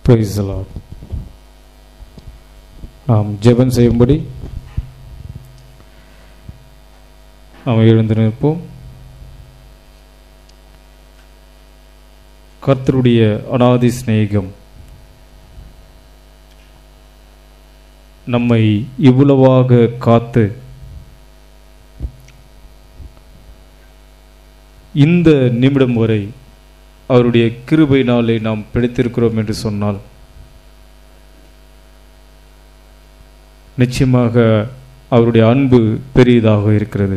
Price நாம் ஜெபம் செய்யும்படி நாம் எழுந்து நிற்போம் கர்த்தருடைய அனாதி சிநேகம் நம்மை இவ்வளவாக காத்து இந்த நிமிடம் வரை அவருடைய கிருபையினாலே நாம் பிடித்திருக்கிறோம் என்று சொன்னால் நிச்சயமாக அவருடைய அன்பு பெரியதாக இருக்கிறது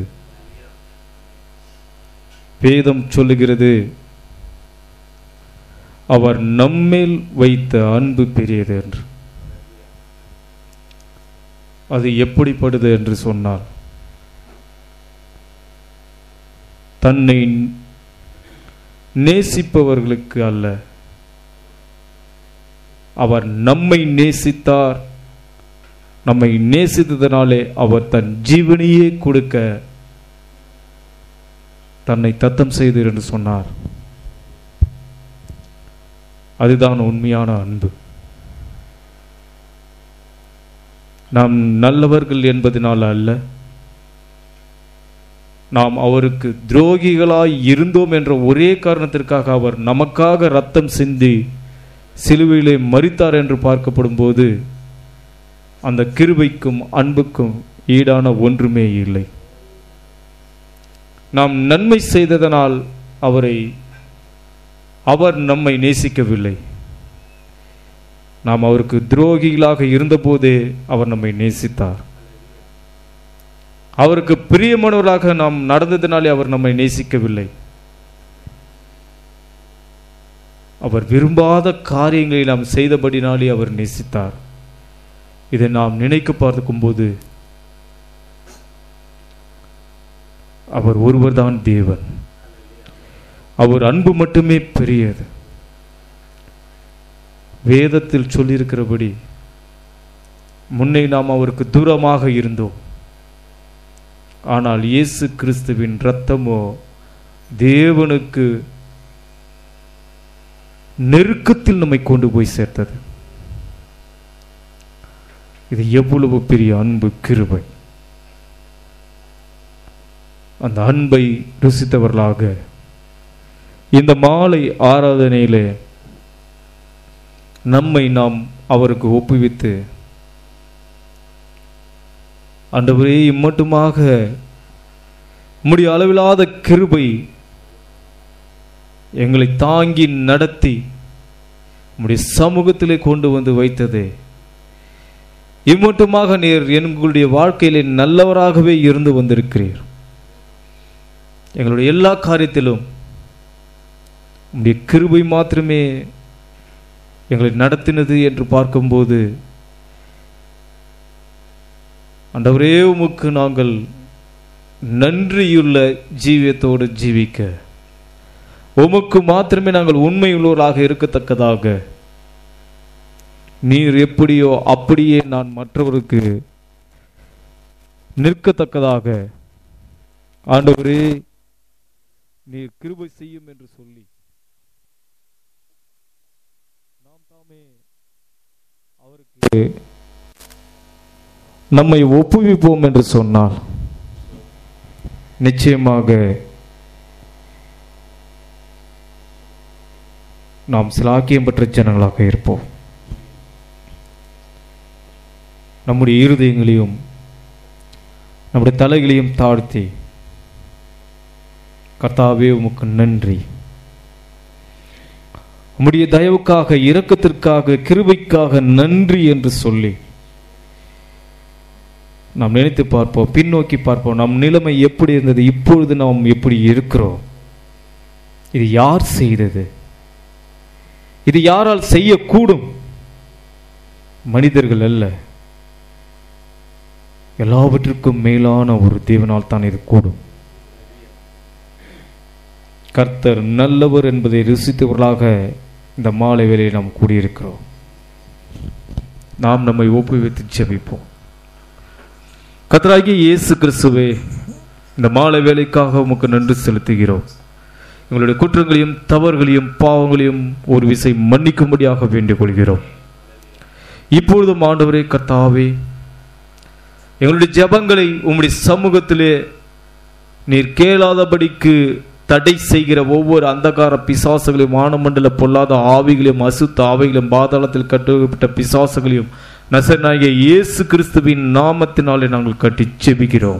வேதம் சொல்லுகிறது அவர் நம்மேல் வைத்த அன்பு பெரியது என்று அது எப்படிப்படுது என்று சொன்னார் தன்னை நேசிப்பவர்களுக்கு அல்ல அவர் நம்மை நேசித்தார் நம்மை நேசித்ததனாலே அவர் தன் ஜீவனையே கொடுக்க தன்னை தத்தம் செய்து என்று சொன்னார் அதுதான் உண்மையான அன்பு நாம் நல்லவர்கள் என்பதனால் அல்ல நாம் அவருக்கு துரோகிகளாய் இருந்தோம் என்ற ஒரே காரணத்திற்காக அவர் நமக்காக ரத்தம் சிந்தி சிலுவையிலே மறித்தார் என்று பார்க்கப்படும் போது அந்த கிருபைக்கும் அன்புக்கும் ஈடான ஒன்றுமே இல்லை நாம் நன்மை செய்ததனால் அவரை அவர் நம்மை நேசிக்கவில்லை நாம் அவருக்கு துரோகிகளாக இருந்தபோதே அவர் நம்மை நேசித்தார் அவருக்கு பிரியமானவர்களாக நாம் நடந்ததினாலே அவர் நம்மை நேசிக்கவில்லை அவர் விரும்பாத காரியங்களை நாம் செய்தபடினாலே அவர் நேசித்தார் இதை நாம் நினைக்க பார்க்கும்போது அவர் ஒருவர்தான் தேவன் அவர் அன்பு மட்டுமே பெரியது வேதத்தில் சொல்லியிருக்கிறபடி முன்னே நாம் அவருக்கு தூரமாக இருந்தோம் ஆனால் இயேசு கிறிஸ்துவின் இரத்தமோ தேவனுக்கு நெருக்கத்தில் நம்மை கொண்டு போய் சேர்த்தது இது எவ்வளவு பெரிய அன்பு கிருபை அந்த அன்பை ருசித்தவர்களாக இந்த மாலை ஆராதனையிலே நம்மை நாம் அவருக்கு ஒப்புவித்து ஆண்டவரே இம்மட்டுமாக உம்முடைய அளவிலாத கிருபை எங்களை தாங்கி நடத்தி உம்முடைய சமூகத்திலே கொண்டு வந்து வைத்ததே இம்மட்டுமாக நீர் எங்களுடைய வாழ்க்கையிலே நல்லவராகவே இருந்து வந்திருக்கிறீர் எங்களுடைய எல்லா காரியத்திலும் உம்முடைய கிருபை மாத்திரமே எங்களை நடத்தினது என்று பார்க்கும்போது ஆண்டவரே உமக்கு நாங்கள் நன்றியுள்ள ஜீவியத்தோடு ஜீவிக்க உமக்கு மாத்திரமே நாங்கள் உண்மையுள்ளவராக இருக்கத்தக்கதாக நீர் எப்படியோ அப்படியே நான் மற்றவருக்கு நிற்கத்தக்கதாக ஆண்டவரே நீர் கிருபை செய்யும் என்று சொல்லி நாம் தாமே அவருக்கு நம்மை ஒப்புவிப்போம் என்று சொன்னால் நிச்சயமாக நாம் சிலாக்கியம் பெற்ற ஜனங்களாக இருப்போம் நம்முடைய இருதயங்களையும் நம்முடைய தலைகளையும் தாழ்த்தி கர்த்தாவே உமக்கு நன்றி உம்முடைய தயவுக்காக இரக்கத்திற்காக கிருபைக்காக நன்றி என்று சொல்லி நாம் நினைத்து பார்ப்போம் பின்னோக்கி பார்ப்போம் நம் நிலைமை எப்படி இருந்தது இப்பொழுது நாம் எப்படி இருக்கிறோம் இது யார் செய்தது இது யாரால் செய்யக்கூடும் மனிதர்கள் அல்ல எல்லாவற்றிற்கும் மேலான ஒரு தேவனால் தான் இது கூடும் கர்த்தர் நல்லவர் என்பதை ருசித்தவர்களாக இந்த மாலை வேலையை நாம் கூடியிருக்கிறோம் நாம் நம்மை ஒப்புவித்து ஜெபிப்போம் கர்த்தராகிய இயேசு கிறிஸ்துவே இந்த மாலை வேலைக்காக உமக்கு நன்றி செலுத்துகிறோம் எங்களுடைய குற்றங்களையும் தவறுகளையும் பாவங்களையும் ஒரு விசை மன்னிக்கும்படியாக வேண்டிக் கொள்கிறோம் இப்பொழுதும் ஆண்டவரே கர்த்தாவே எங்களுடைய ஜெபங்களை உம்முடைய சமூகத்திலே நீர் கேளாதபடிக்கு தடை செய்கிற ஒவ்வொரு அந்தகார பிசாசுகளையும் வானமண்டல பொல்லாத ஆவிகளையும் அசுத்த ஆவிகளையும் பாதாளத்தில் கட்டுப்பட்ட பிசாசுகளையும் நசனாகிய இயேசு கிறிஸ்துவின் நாமத்தினாலே நாங்கள் கட்டி செபிக்கிறோம்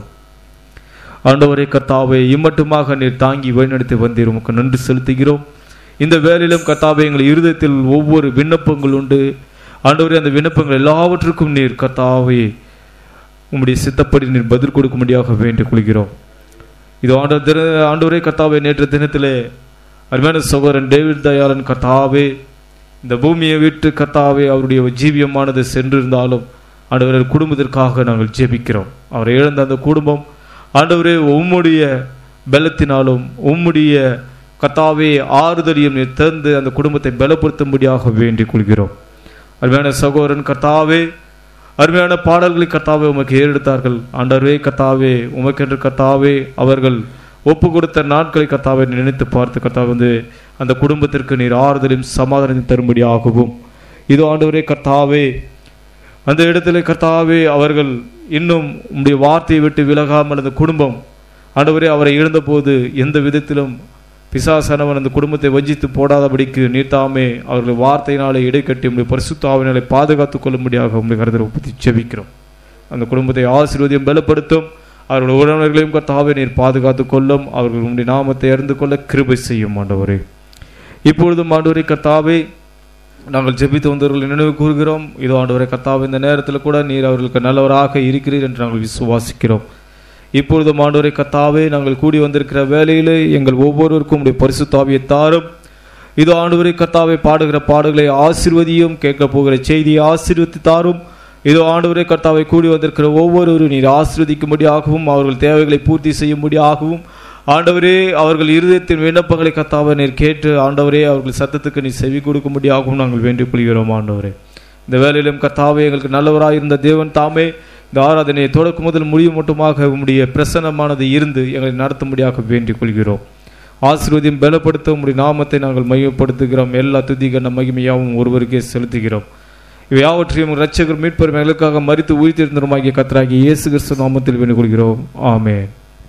ஆண்டவரே கர்த்தாவே இம்மட்டுமாக நீர் தாங்கி வழிநடத்தி வந்தீர் உமக்கு நன்றி செலுத்துகிறோம் இந்த வேலையிலும் கர்த்தாவே எங்கள் இருதயத்தில் ஒவ்வொரு விண்ணப்பங்கள் உண்டு ஆண்டவரே அந்த விண்ணப்பங்கள் எல்லாவற்றுக்கும் நீர் கர்த்தாவே உம்முடைய சித்தப்படி நீர் பதில் கொடுக்கும்படியாக வேண்டிக் கொள்கிறோம் இது ஆண்டு தின ஆண்டவரே கர்த்தாவே நேற்று தினத்திலே அருமையான சகோதரன் டேவிட் தயாளன் கர்த்தாவே இந்த பூமியை விட்டு கர்த்தாவே அவருடைய ஜீவியமானது சென்றிருந்தாலும் ஆண்டவரே குடும்பத்திற்காக நாங்கள் ஜெபிக்கிறோம் அவர் இழந்த அந்த குடும்பம் ஆண்டவரே உம்முடைய பலத்தினாலும் உம்முடைய கர்த்தாவே ஆறுதலையும் நீர் திறந்து அந்த குடும்பத்தை பலப்படுத்தும்படியாக வேண்டிக் கொள்கிறோம் அருமையான சகோதரன் கர்த்தாவே அருமையான பாடல்களை கர்த்தாவே உமக்கு ஏறெடுத்தார்கள் ஆண்டவரே கர்த்தாவே உமக்கென்று கர்த்தாவே அவர்கள் ஒப்பு கொடுத்த நாட்களை கர்த்தாவை நினைத்து பார்த்து கர்த்தாவே வந்து அந்த குடும்பத்திற்கு நீர் ஆறுதலையும் சமாதானத்தையும் தரும்படியாகவும் இது ஆண்டவரே கர்த்தாவே அந்த இடத்துல கர்த்தாவே அவர்கள் இன்னும் உம்முடைய வார்த்தையை விட்டு விலகாமல் அந்த குடும்பம் ஆண்டவரே அவரை இழந்தபோது எந்த விதத்திலும் பிசாசனவன் அந்த குடும்பத்தை வஞ்சித்து போடாதபடிக்கு நீர்த்தாமே அவர்கள் வார்த்தையினாலே இடைக்கட்டி உங்களுடைய பரிசுத்தாவினாலே பாதுகாத்துக் கொள்ளும்படியாக உங்களுடைய கருத்தில் ஒப்புத்தி செபிக்கிறோம் அந்த குடும்பத்தை ஆசீர்வதியும் பலப்படுத்தும் அவர்கள் உறவினர்களையும் கர்த்தாவே நீர் பாதுகாத்துக் கொள்ளும் அவர்கள் உங்களுடைய நாமத்தை அறிந்து கொள்ள கிருபை செய்யும் ஆண்டவரே இப்பொழுதும் ஆண்டவரே கர்த்தாவே நாங்கள் ஜெபித்து வந்தவர்கள் நினைவு கூறுகிறோம் இதோ ஆண்டவரே கர்த்தாவே இந்த நேரத்தில் கூட நீர் அவர்களுக்கு நல்லவராக இருக்கிறீர் என்று நாங்கள் விசுவாசிக்கிறோம் இப்பொழுது ஆண்டவரே கர்த்தாவே நாங்கள் கூடி வந்திருக்கிற வேலையிலே எங்கள் ஒவ்வொருவருக்கும் உடைய பரிசுத்தாவியை தாரும் இது ஆண்டவரே கர்த்தாவை பாடுகிற பாடுகளை ஆசிர்வதியும் கேட்க போகிற செய்தியை ஆசீர்வதித்து தாரும் இது ஆண்டவரே கர்த்தாவை கூடி வந்திருக்கிற ஒவ்வொருவரும் நீர் ஆசீர்வதிக்கும்படியாகவும் அவர்கள் தேவைகளை பூர்த்தி செய்யும்படியாகவும் ஆண்டவரே அவர்கள் இருதயத்தின் விண்ணப்பங்களை கர்த்தாவை நீர் கேட்டு ஆண்டவரே அவர்கள் சத்தத்துக்கு நீ செவி கொடுக்கும்படியாகவும் நாங்கள் வேண்டிக் கொள்கிறோம் ஆண்டவரே இந்த வேலையிலும் கர்த்தாவே எங்களுக்கு நல்லவராக இருந்த தேவன் தாமே இந்த ஆராதனையை தொடக்கம் முதல் முடியும் மட்டுமாக உம்முடைய பிரசன்னமானது இருந்து எங்களை நடத்தும்படியாக வேண்டிக் கொள்கிறோம் ஆசீர்வதியும் பலப்படுத்த உம்முடைய நாமத்தை நாங்கள் மையப்படுத்துகிறோம் எல்லா துதிகன மகிமையாகவும் ஒருவருக்கே செலுத்துகிறோம் இவை யாவற்றையும் இரட்சகர் மீட்பெரும் எங்களுக்காக மறித்து உயிர்த்தெழுந்தருமாகிய கத்தராகிய இயேசு கிறிஸ்து நாமத்தில் வேண்டிக் கொள்கிறோம் ஆமென்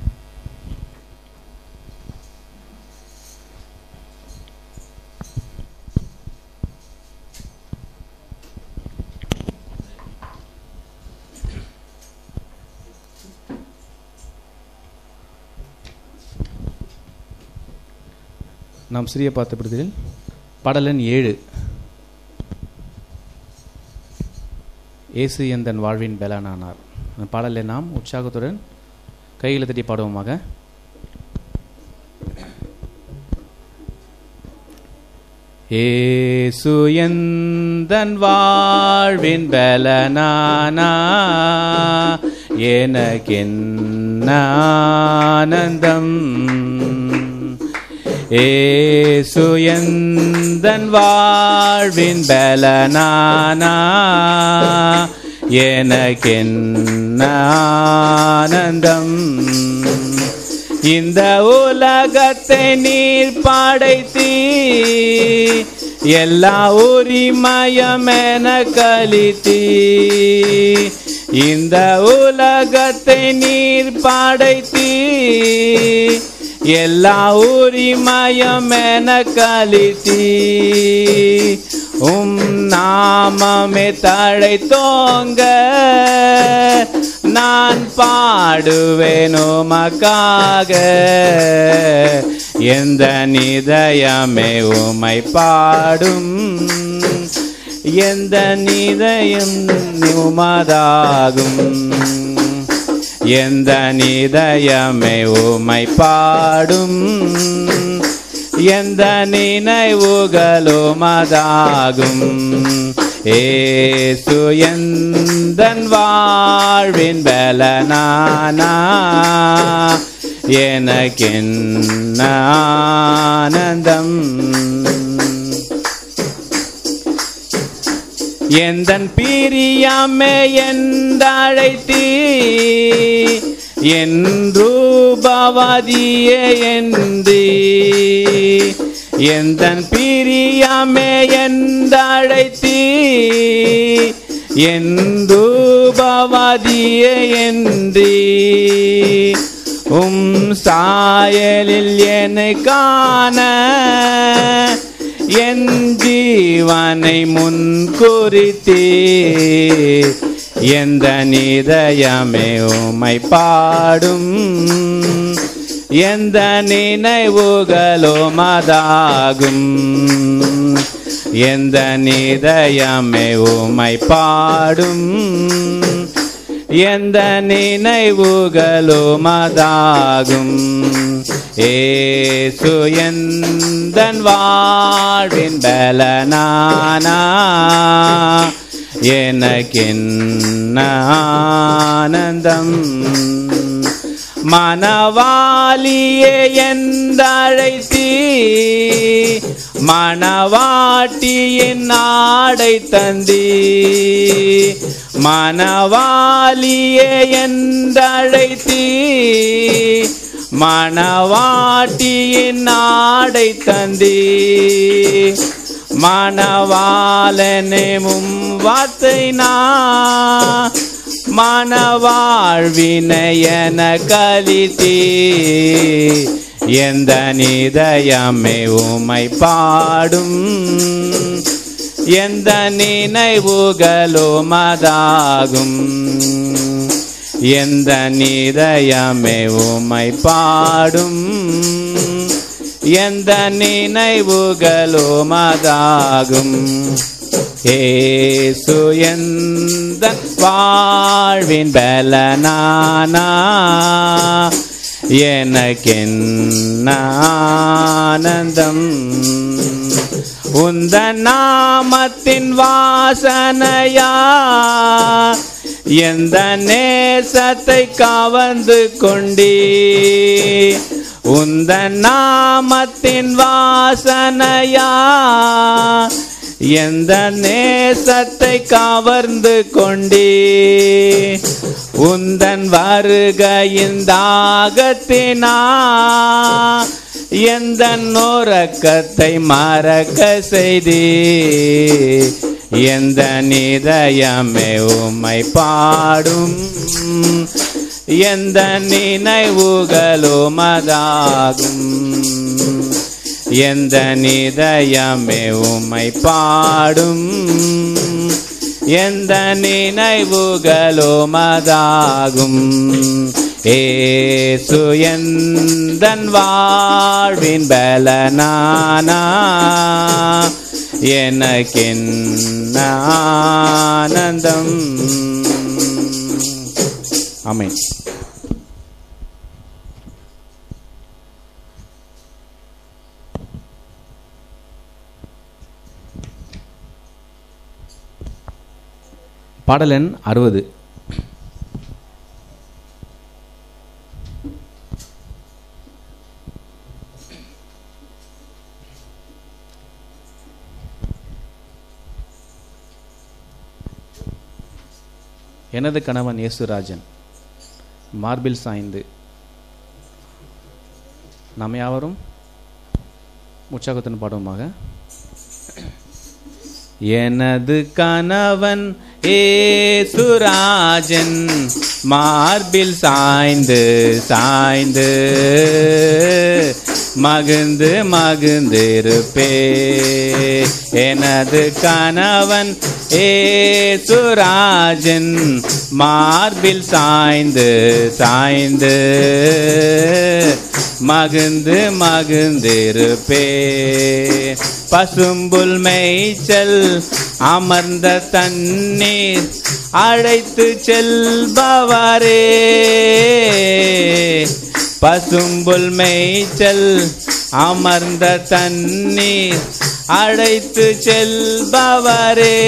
நாம் சிறிய பார்த்தப்படுதலில் பாடலன் ஏழு இயேசு எந்தன் வாழ்வின் பலனானார் அந்த பாடலை நாம் உற்சாகத்துடன் கையில் தட்டி பாடுவோமாக ஏசு எந்தன் வாழ்வின் பலனானா எனக்கென்ன ஆனந்தம் ஏசு எந்தன் வாழ்வின் பலனானா எனக்கென்ன ஆனந்தம் இந்த உலகத்தை நீர் படைத்தீ எல்லா உரிமயம் என கழித்தீ இந்த உலகத்தை நீர் படைத்தீ எல்லா உரிமயம் என கழித்தீ உம் நாமமே தழைத்தோங்க நான் பாடுவேன் உமக்காக எந்த நிதயமே உமை பாடும் எந்த நிதயம் உமதாகும் எந்த நிதயமே உமை பாடும் எந்த நினைவுகளுமதாகும் ஏசு எந்தன் வாழ்வின் பலனானா எனக்கென்ன ஆனந்தம் எந்தன் பிரியாமே என்றழைத்தீ என்றூபவதியே என்று எந்தன் பிரியமே என்றழைத்தீ என்றூபவதியே என்று உம் சாயலில் என்னை காண என் ஜீவனை முன் குறித்தே எந்த நிதயமே உமை பாடும் எந்த நினைவுகளோ மதாகும் எந்த நிதயமே உமை பாடும் எந்த நினைவுகளோ மதாகும் ஏசு எந்தன் வாழ்வின் பலனானா எனக்கென்ன ஆனந்தம் மணவாலியே என்றழைத்தீ மணவாட்டியின் நாடை தந்தீ மணவாலியே என்றழைத்தீ மணவாட்டியின் நாடை தந்தீ மணவாளனே மும் வார்த்தை நான் மணவாழ்வினையன கலித்தீ எந்த நிதயமே உமை பாடும் எந்த நினைவுகளோ மதாகும் எந்த நிதயமே உமை பாடும் எந்த நினைவுகளோ மதாகும் ஏசு எந்த வாழ்வின் பலனானா எனக்கென்ன ஆனந்தம் உந்த நாமத்தின் வாசனையா எந்த நேசத்தை கவர்ந்து கொண்டீ உந்த நாமத்தின் வாசனையா எந்த நேசத்தை கவர்ந்து கொண்டே உந்தன் வருகையின் தாகத்தினா எந்த நோரக்கத்தை மறக்க செய்தே எந்த நிதயமே உம்மை பாடும் எந்த நினைவுகளோ மதாகும் எந்த நிதயமே உம்மை பாடும் எந்த நினைவுகளோ மதாகும் ஏசு எந்தன் வாழ்வின் பலனானா எனக்கென்ன ஆனந்தம் ஆமென் பாடல் எண் அறுபது எனது கணவன் இயேசுராஜன் மார்பில் சாய்ந்து நாம் யாவரும் உற்சாகத்துடன் பாடுவோமாக எனது கணவன் ஏசுராஜன் மார்பில் சாய்ந்து சாய்ந்து மகிழ்ந்து மகிழ்ந்திருப்பே எனது கணவன் ஏசுராஜன் மார்பில் சாய்ந்து சாய்ந்து மகிழ்ந்து மகிழ்ந்திருப்பே பசும்புல் மேய்ச்சல் அமர்ந்த தண்ணீர் அழைத்து செல்பவரே பசும்புல் மேய்ச்சல் அமர்ந்த தண்ணீர் அழைத்து செல்பவரே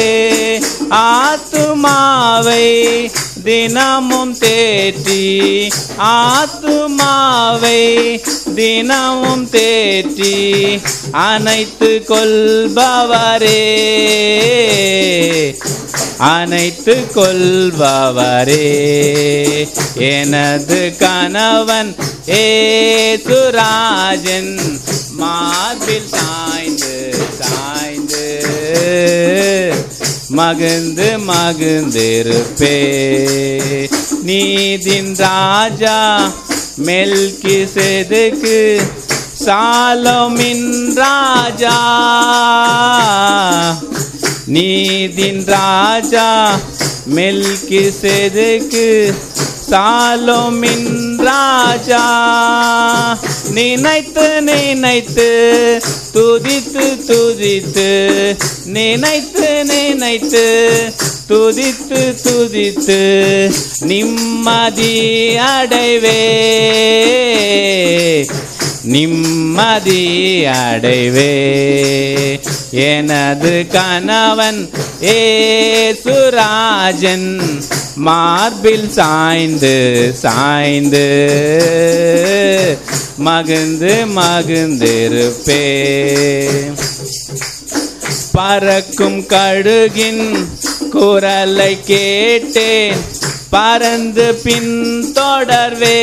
ஆத்துமாவை தினமும் தேற்றி ஆத்துமாவை தினமும் தேற்றி அணைத்து கொள்பவரே அணைத்து கொள்பவரே எனது கணவன் ஏசுராஜன் மார்பில் சாய்ந்து சாய்ந்து மகிழ்ந்து மகிழ்ந்திருப்பே நீதின் ராஜா மெல்கி செதுக்கு சாலோமின் ராஜா நீதின் ராஜா மெல்கி செதுக்கு சாலோமின் ராஜா நினைத்து நினைத்து துதித்து துதித்து நினைத்து நினைத்து துதித்து துதித்து நிம்மதி அடைவே நிம்மதி அடைவே எனது கணவன் ஏசுராஜன் மார்பில் சாய்ந்து சாய்ந்து மகிழ்ந்து மகிழ்ந்திருப்பே பறக்கும் கழுகின் குரலை கேட்டேன் பறந்து பின் தொடர்வே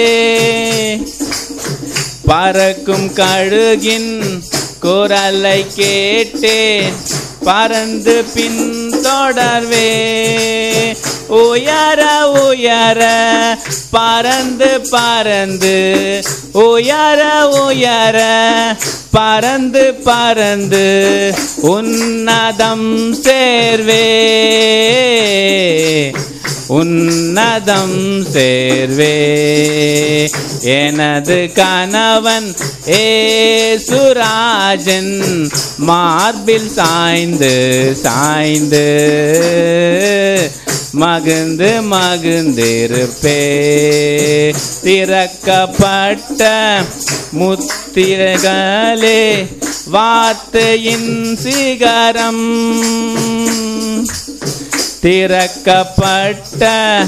பறக்கும் கழுகின் குரலை கேட்டேன் பறந்து பின் தொடர்வே உயர உயர பறந்து பறந்து உயர உயர பறந்து பறந்து உன்னதம் சேர்வே உன்னதம் சேர்வே எனது கணவன் ஏசுராஜன் மார்பில் சாய்ந்து சாய்ந்து மகிழ்ந்து மகிழ்ந்திருப்பே திறக்கப்பட்ட முத்திரைகளே வார்த்தையின் சிகரம் திறக்கப்பட்ட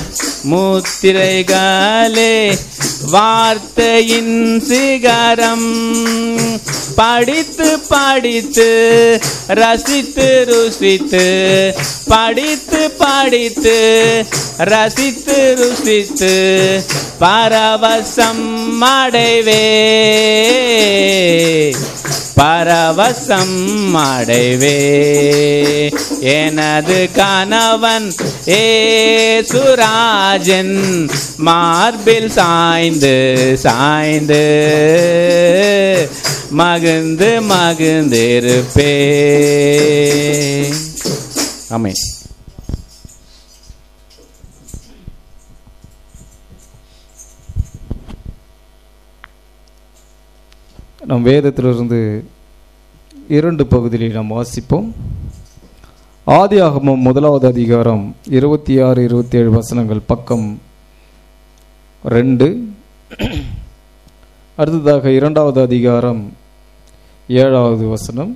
முத்திரைகளே வார்த்தையின் சிகரம் படித்து படித்து ரசித்து ருசித்து படித்து படித்து ரசித்து ருசித்து பரவசம் அடைவே பரவசம் அடைவே எனது கணவன் ஏசுராஜன் மார்பில் சாய்ந்து சாய்ந்து மகிழ்ந்து மகிழ்ந்திருப்பே ஆமென் நம் வேதத்திலிருந்து இரண்டு பகுதியில் நாம் வாசிப்போம் ஆதியாகமம் முதலாவது அதிகாரம் இருபத்தி ஆறு இருபத்தி ஏழு வசனங்கள் பக்கம் ரெண்டு அடுத்ததாக இரண்டாவது அதிகாரம் ஏழாவது வசனம்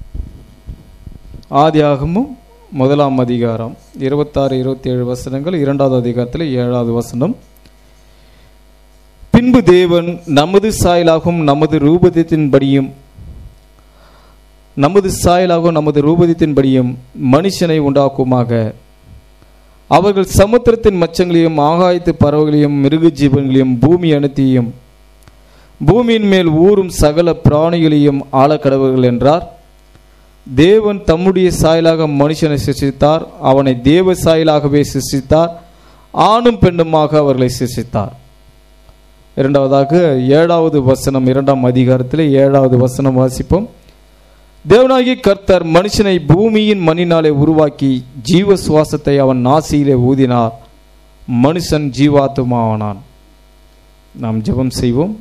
ஆதியாகமும் முதலாம் அதிகாரம் இருபத்தாறு இருபத்தி ஏழு வசனங்கள் இரண்டாவது அதிகாரத்தில் ஏழாவது வசனம் பின்பு தேவன் நமது சாயலாகவும் நமது ரூபத்தின்படியும் நமது சாயலாகவும் நமது ரூபத்தின்படியும் மனுஷனை உண்டாக்குமாக அவர்கள் சமுத்திரத்தின் மச்சங்களையும் ஆகாயத்து பறவைகளையும் மிருக ஜீவன்களையும் பூமி அனைத்தையும் பூமியின் மேல் ஊறும் சகல பிராணிகளையும் ஆளக்கடவர்கள் என்றார் தேவன் தம்முடைய சாயலாக மனுஷனை சிருஷ்டித்தார் அவனை தேவ சாயலாகவே சிருஷ்டித்தார் ஆணும் பெண்ணுமாக அவர்களை சிருஷ்டித்தார் இரண்டாவதாக ஏழாவது வசனம் இரண்டாம் அதிகாரத்தில் ஏழாவது வசனம் வாசிப்போம் தேவனாகி கர்த்தர் மனுஷனை பூமியின் மண்ணினாலே உருவாக்கி ஜீவ சுவாசத்தை அவன் நாசியிலே ஊதினார் மனுஷன் ஜீவாத்துமாவானான் நாம் ஜெபம் செய்வோம்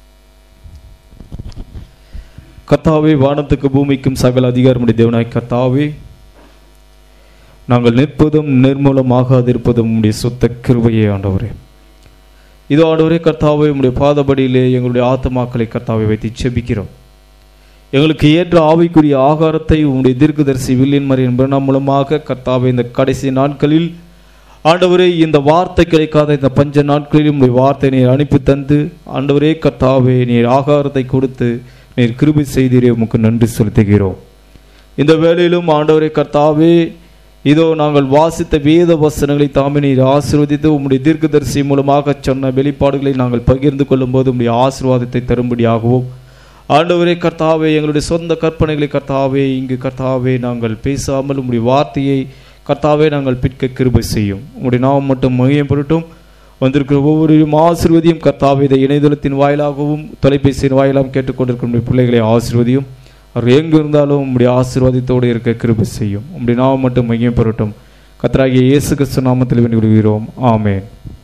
கர்த்தாவே வானத்துக்கு பூமிக்கும் சகல அதிகாரமுடைய தேவனாய் கர்த்தாவே நாங்கள் நிற்பதும் நிர்மூலமாகாதிருப்பதும் உடைய சுத்த கிருபையே ஆண்டவரே இதோ ஆண்டவரே கர்த்தாவே உம்முடைய பாதபடியிலே எங்களுடைய ஆத்மாக்களை கர்த்தாவை வைத்து செபிக்கிறோம் எங்களுக்கு ஏற்ற ஆவிக்குரிய ஆகாரத்தை உம்முடைய தீர்க்கதரிசி வில்லின் மரியின் பிரணம் மூலமாக கர்த்தாவை இந்த கடைசி நாட்களில் ஆண்டவரே இந்த வார்த்தை கிடைக்காத இந்த பஞ்ச நாட்களில் உம்முடைய வார்த்தை நீர் அனுப்பி தந்து ஆண்டவரே கர்த்தாவே நீர் ஆகாரத்தை கொடுத்து நீர் கிருபை செய்தீரே உமக்கு நன்றி செலுத்துகிறோம் இந்த வேளையிலும் ஆண்டவரே கர்த்தாவே இதோ நாங்கள் வாசித்த வேத வசனங்களை தாமே நீர் ஆசீர்வதித்து உம்முடைய தீர்க்கதரிசி மூலமாக சொன்ன வெளிப்பாடுகளை நாங்கள் பகிர்ந்து கொள்ளும்போது உம்முடைய ஆசீர்வாதத்தை தரும்படியாகவும் ஆண்டவரே கர்த்தாவே எங்களுடைய சொந்த கற்பனைகளை கர்த்தாவே இங்கு கர்த்தாவே நாங்கள் பேசாமல் உம்முடைய வார்த்தையை கர்த்தாவே நாங்கள் பிற்க கிருபை செய்யும் உம்முடைய நாமம் மட்டும் மையம் பொருட்டும் வந்திருக்கிற ஒவ்வொருவரையும் ஆசீர்வதியும் கர்த்தாவே இதை இணையதளத்தின் வாயிலாகவும் தொலைபேசியின் வாயிலாகவும் கேட்டுக்கொண்டிருக்கிற உம்முடைய பிள்ளைகளை ஆசீர்வதியும் அவர் எங்கு இருந்தாலும் உம்முடைய ஆசீர்வாதத்தோடு இருக்க கிருபை செய்யும் உம்முடைய நாமம் மட்டும் மையம் பெறட்டும் கர்த்தராகிய இயேசு கிறிஸ்து நாமத்தில் வேண்டி விடுகிறோம் ஆமென்